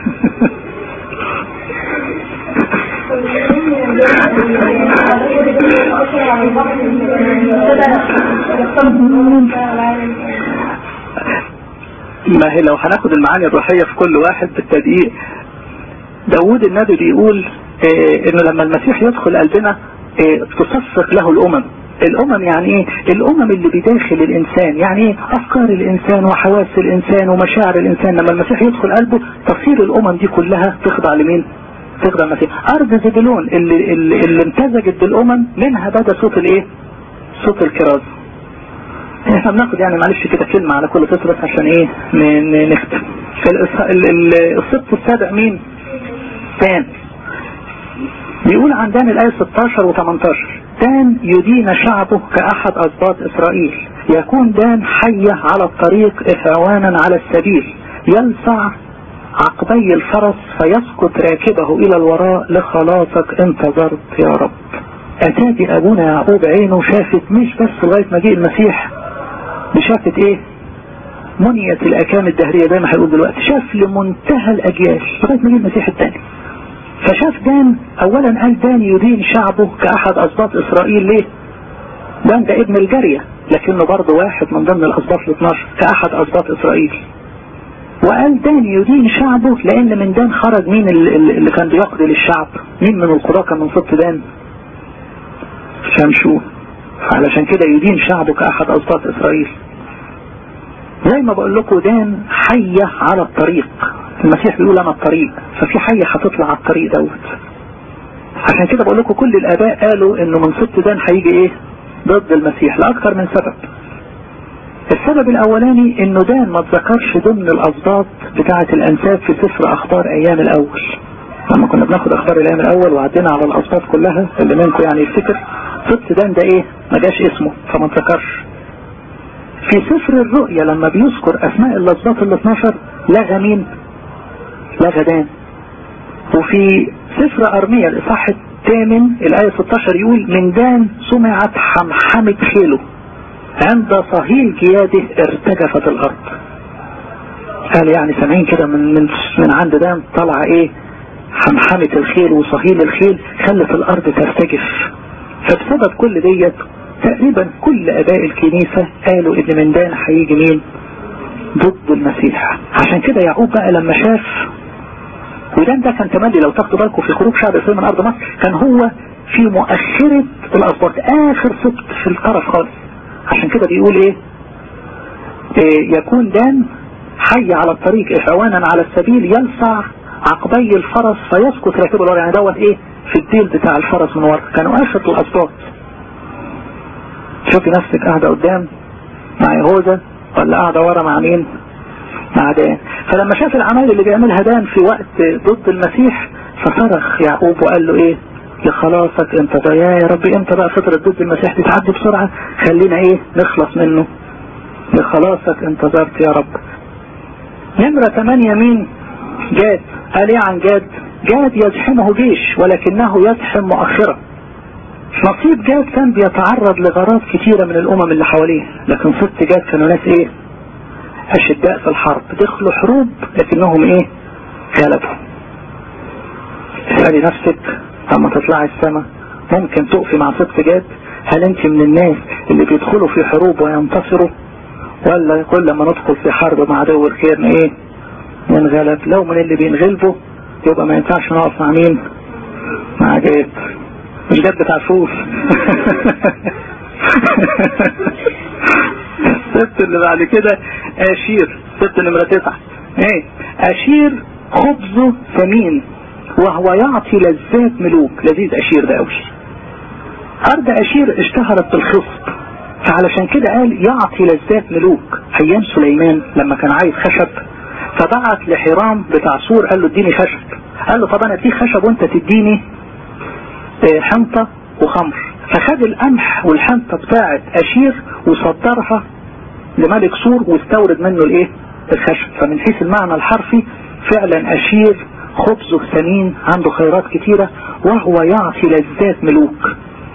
ما هي لو هناخد المعاني الروحية في كل واحد بالتدقيق داود النبي بيقول إيه انه لما المسيح يدخل قلبنا إيه تصفق له الامم الامم يعني ايه الامم اللي بداخل الانسان يعني ايه افكار الانسان وحواس الانسان ومشاعر الانسان لما المسيح يدخل قلبه تصير الامم دي كلها تخضع لمين تخضع المسيح ارض زبلون اللي, اللي, اللي امتزجت بالامم منها بدا صوت الايه صوت الكراز احنا بناخد يعني معلش كده كلمة على كل فطرة عشان ايه نختم الصدق السابع مين تان بيقول عن دان الآية 16 و18 دان يدين شعبه كأحد أسباط إسرائيل يكون دان حية على الطريق إفعوانا على السبيل يلسع عقبي الفرس فيسقط راكبه إلى الوراء لخلاصك انتظرت يا رب أتاتي أبونا يعقوب عينه شافت مش بس لغاية ما جه المسيح شافت ايه منية الأكام الدهرية زي ما هيقول دلوقتي شاف لمنتهى الأجيال لغاية ما جه المسيح الثاني فشاف دان اولا قال دان يدين شعبه كاحد اسباط اسرائيل ليه دان ده ابن الجارية لكنه برضه واحد من ضمن الاسباط ال 12 كاحد اسباط اسرائيل وقال دان يدين شعبه لان من دان خرج مين اللي كان بيقضي للشعب مين من القضاة كان من سبط دان شمشون علشان كده يدين شعبه كاحد اسباط اسرائيل زي ما بقول لكم دان حية على الطريق المسيح بيقول انا الطريق ففي حية هتطلع على الطريق دوت عشان كده بقول لكم كل الاباء قالوا انه من سبط دان هيجي ايه ضد المسيح لاكثر من سبب السبب الاولاني انه دان ما تذكرش ضمن الاسباط بتاعة الانساب في سفر اخبار ايام الاول لما كنا بناخد اخبار الايام الاول وعدينا على الاسباط كلها اللي منكم يعني يفتكر سبط دان ده ايه ما جاش اسمه فما تذكرش في سفر الرؤيا لما بيذكر اسماء الاسباط ال 12 لغى مين لغى دان وفي سفر ارميا الاصحاح الثامن الايه 16 يقول من دان سمعت حمحمة خيله عند صهيل جياده ارتجفت الارض قال يعني سامعين كده من من من عند دان طلع ايه حمحمة الخيل وصهيل الخيل خلت الارض ترتجف فبسبب كل ديت تقريبا كل اباء الكنيسة قالوا ان من دان هيجي مين ضد المسيح عشان كده يعقوب بقى لما شاف ودان ده كان تملي لو تاخدوا بالكم في خروج شعب اسرائيل من ارض مصر كان هو في مؤخرة الاسباط اخر سبت في الطرف خالص عشان كده بيقول ايه, إيه يكون دان حي على الطريق احوانا على السبيل يلسع عقبي الفرس فيسقط راكبه الورا يعني دوت ايه في الديل بتاع الفرس من ورا كانوا اخر الاسباط شوفي نفسك قاعدة قدام مع يهوذا ولا قاعدة ورا مع مين مع دان فلما شاف العمال اللي بيعملها دان في وقت ضد المسيح فصرخ يعقوب وقال له ايه لخلاصك انت يا يا ربي امتى بقى فترة ضد المسيح دي تعدي بسرعة خلينا ايه نخلص منه لخلاصك انتظرت يا رب نمرة 8 مين جاد قال ايه عن جاد جاد يزحمه جيش ولكنه يزحم مؤخرة نصيب جاد كان بيتعرض لغارات كتيرة من الامم اللي حواليه لكن ست جاد كانوا ناس ايه اشداء في الحرب دخلوا حروب لكنهم ايه غلبوا اسألي نفسك لما تطلعي السماء ممكن تقفي مع ست جاد هل انت من الناس اللي بيدخلوا في حروب وينتصروا ولا كل ما ندخل في حرب مع عدو الخير ايه ننغلب لو من اللي بينغلبوا يبقى ما ينفعش نقف مع مين مع جاد مش جد بتاع فوز السبت اللي بعد كده اشير سبت نمرة تسعة ايه اشير خبزه ثمين وهو يعطي لذات ملوك لذيذ اشير ده قوي ارض اشير اشتهرت بالخصب فعلشان كده قال يعطي لذات ملوك ايام سليمان لما كان عايز خشب فبعت لحرام بتاع سور قال له اديني خشب قال له طب انا اديك خشب وانت تديني حنطة وخمر فخد القمح والحنطة بتاعت أشير وصدرها لملك سور واستورد منه الايه الخشب فمن حيث المعنى الحرفي فعلا أشير خبزه ثمين عنده خيرات كتيرة وهو يعطي لذات ملوك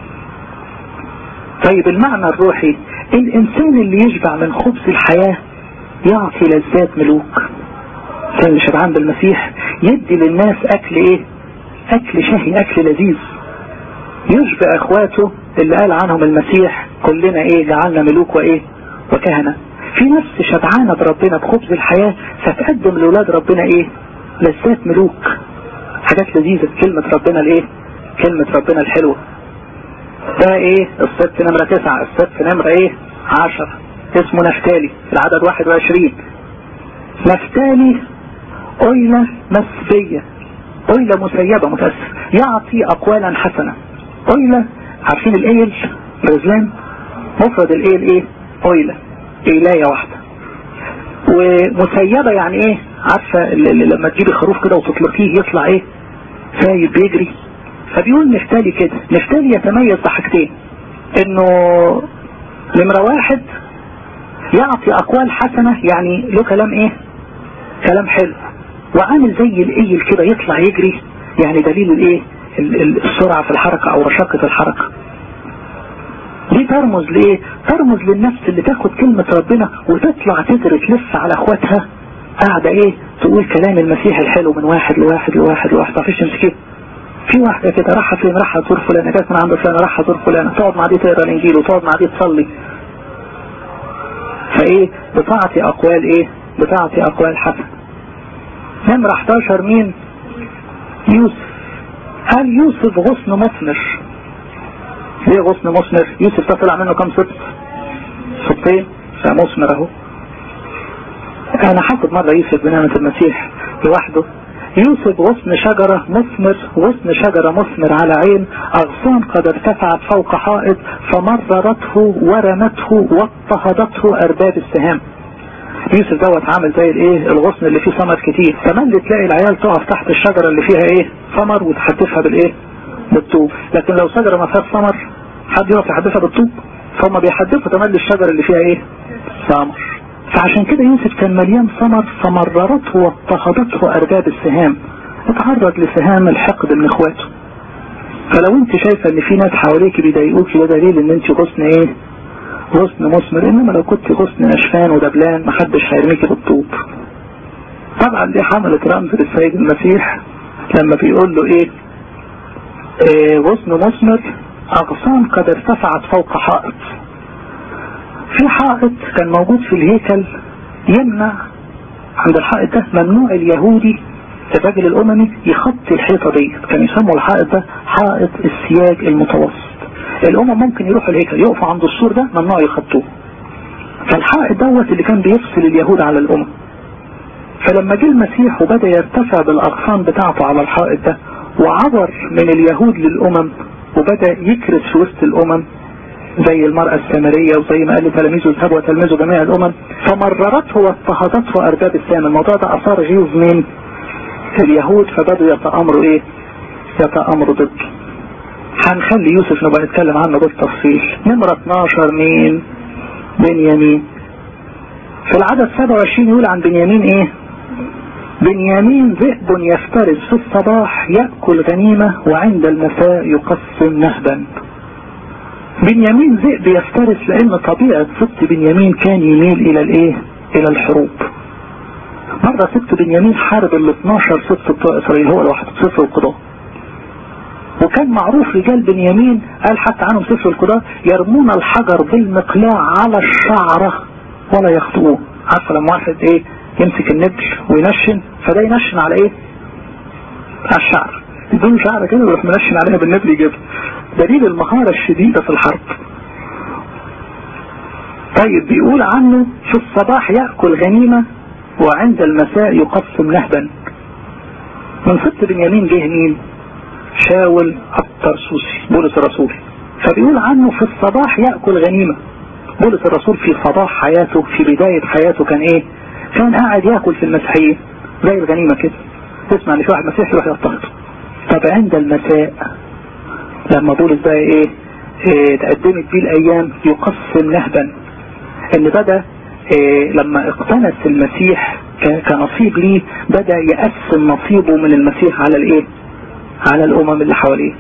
طيب المعنى الروحي الإنسان اللي يشبع من خبز الحياة يعطي لذات ملوك الإنسان اللي شبعان بالمسيح يدي للناس أكل إيه أكل شهي أكل لذيذ يشبع اخواته اللي قال عنهم المسيح كلنا ايه جعلنا ملوك وايه وكهنة في نفس شبعانة بربنا بخبز الحياة فتقدم لولاد ربنا ايه لذات ملوك حاجات لذيذة كلمة ربنا الايه كلمة ربنا الحلوة ده ايه السبت نمرة تسعة السبت نمرة ايه عشر اسمه نفتالي العدد واحد وعشرين نفتالي أيلة مسبية أيلة مسيبة متأسف يعطي أقوالا حسنة أيلة عارفين الإيل رزلان مفرد الإيل إيه أيلة إيلاية واحدة ومسيبة يعني إيه عارفة لما تجيبي خروف كده وتطلقيه يطلع إيه سايب بيجري فبيقول نفتالي كده نفتالي يتميز بحاجتين إنه نمرة واحد يعطي أقوال حسنة يعني له كلام إيه كلام حلو وعامل زي الإيل كده يطلع يجري يعني دليل الإيه السرعة في الحركة او رشاقة الحركة دي ترمز لايه ترمز للنفس اللي تاخد كلمة ربنا وتطلع تجري تلف على اخواتها قاعدة ايه تقول كلام المسيح الحلو من واحد لواحد لواحد لواحد مفيش تمسكيه في واحدة كده راحة فين راحة تزور فلانة جت من عند فلانة راحة تزور فلانة تقعد مع دي تقرا الانجيل وتقعد مع دي تصلي فايه بتعطي اقوال ايه بتعطي اقوال حسن نمرة 11 مين يوسف قال يوسف غصن مثمر ليه غصن مثمر يوسف ده طلع منه كم سبت سبتين فمثمر اهو انا حافظ مرة يوسف بنعمة المسيح لوحده يوسف غصن شجرة مثمر غصن شجرة مثمر على عين أغصان قد ارتفعت فوق حائط فمررته ورمته واضطهدته أرباب السهام يوسف دوت عامل زي الايه الغصن اللي فيه ثمر كتير تملي تلاقي العيال تقف تحت الشجرة اللي فيها ايه ثمر وتحدفها بالايه بالطوب لكن لو شجرة ما فيهاش ثمر حد يقف يحدفها بالطوب فهم بيحدفوا تملي الشجرة اللي فيها ايه ثمر فعشان كده يوسف كان مليان ثمر فمررته واضطهدته ارباب السهام اتعرض لسهام الحقد من اخواته فلو انت شايفه ان في ناس حواليك بيضايقوك ده دليل ان انت غصن ايه غصن مثمر انما لو كنت غصن نشفان ودبلان محدش هيرميكي بالطوب طبعا دي حملت رمز للسيد المسيح لما بيقول له ايه, إيه غصن مثمر اغصان قد ارتفعت فوق حائط في حائط كان موجود في الهيكل يمنع عند الحائط ده ممنوع اليهودي الراجل الاممي يخطي الحيطه دي كان يسموا الحائط ده حائط السياج المتوسط الامم ممكن يروحوا الهيكل يقفوا عند السور ده ممنوع يخطوه فالحائط دوت اللي كان بيفصل اليهود على الامم فلما جه المسيح وبدا يرتفع بالاغصان بتاعته على الحائط ده وعبر من اليهود للامم وبدا يكرس في وسط الامم زي المرأة السامرية وزي ما قال لتلاميذه اذهبوا وتلمذوا جميع الأمم فمررته واضطهدته أرباب السام الموضوع ده أثار غيظ من اليهود فبدوا يتأمروا إيه؟ يتأمروا ضده هنخلي يوسف نبقى نتكلم عنه بالتفصيل نمرة 12 مين؟ بنيامين في العدد 27 يقول عن بنيامين إيه؟ بنيامين ذئب يفترس في الصباح يأكل غنيمة وعند المساء يقسم نهبا بنيامين ذئب يفترس لان طبيعة ست بنيامين كان يميل الى الايه الى الحروب مرة ست بنيامين حارب ال 12 ست بتوع اسرائيل هو لوحده سفر القضاء وكان معروف رجال بنيامين قال حتى عنهم سفر القضاء يرمون الحجر بالمقلاع على الشعرة ولا يخطئوه عارفة لما واحد ايه يمسك النبل وينشن فده ينشن على ايه على الشعر يدون شعر كده ويروح منشن عليها بالنبل يجيبها دليل المهارة الشديدة في الحرب طيب بيقول عنه في الصباح يأكل غنيمة وعند المساء يقسم نهبا من ست بنيامين جه مين شاول الطرسوسي بولس الرسول فبيقول عنه في الصباح يأكل غنيمة بولس الرسول في صباح حياته في بداية حياته كان ايه كان قاعد يأكل في المسيحية زي الغنيمة كده تسمع ان في واحد مسيحي يروح يضطهده طب عند المساء لما بولس بقى ايه, إيه تقدمت بيه الايام يقسم نهبا ان بدا إيه لما اقتنس المسيح كنصيب ليه بدا يقسم نصيبه من المسيح على الايه على الامم اللي حواليه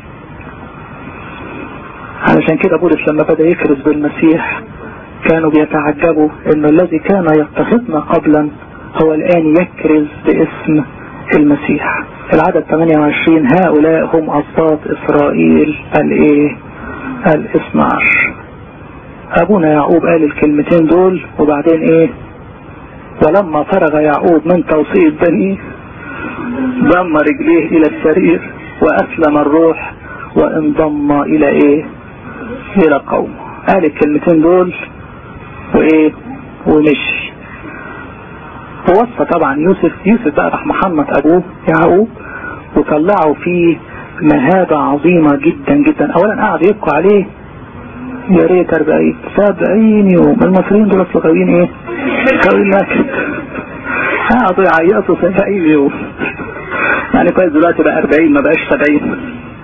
علشان كده بولس لما بدا يكرز بالمسيح كانوا بيتعجبوا انه الذي كان يضطهدنا قبلا هو الان يكرز باسم المسيح العدد 28 هؤلاء هم أصوات إسرائيل الايه الاثنى عشر أبونا يعقوب قال الكلمتين دول وبعدين إيه ولما فرغ يعقوب من توصية بنيه ضم رجليه إلى السرير وأسلم الروح وانضم إلى إيه إلى قومه قال الكلمتين دول وإيه ومشي ووصى طبعا يوسف يوسف بقى راح محمد ابوه يعقوب وطلعوا فيه مهابة عظيمة جدا جدا اولا قعدوا يبكوا عليه يا ريت 40 70 يوم المصريين دول اصل غاويين ايه؟ غاويين نكد قعدوا يعيطوا 70 يوم يعني كويس دلوقتي بقى 40 ما بقاش 70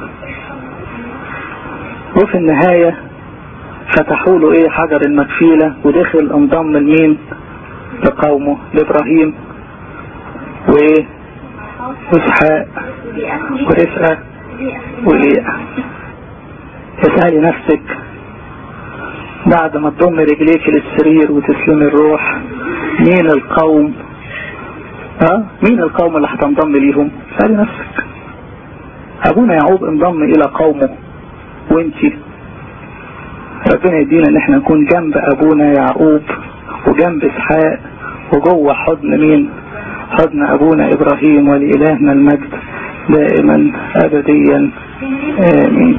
وفي النهاية فتحوا له ايه حجر المكفيلة ودخل انضم لمين لقومه لابراهيم وايه واسحاق ورفقة وليئة اسألي نفسك بعد ما تضم رجليك للسرير وتسلمي الروح مين القوم ها مين القوم اللي هتنضم ليهم اسألي نفسك ابونا يعقوب انضم الى قومه وانتي ربنا يدينا ان احنا نكون جنب ابونا يعقوب وجنب اسحاق وجوه حضن مين حضن ابونا ابراهيم ولالهنا المجد دائما ابديا امين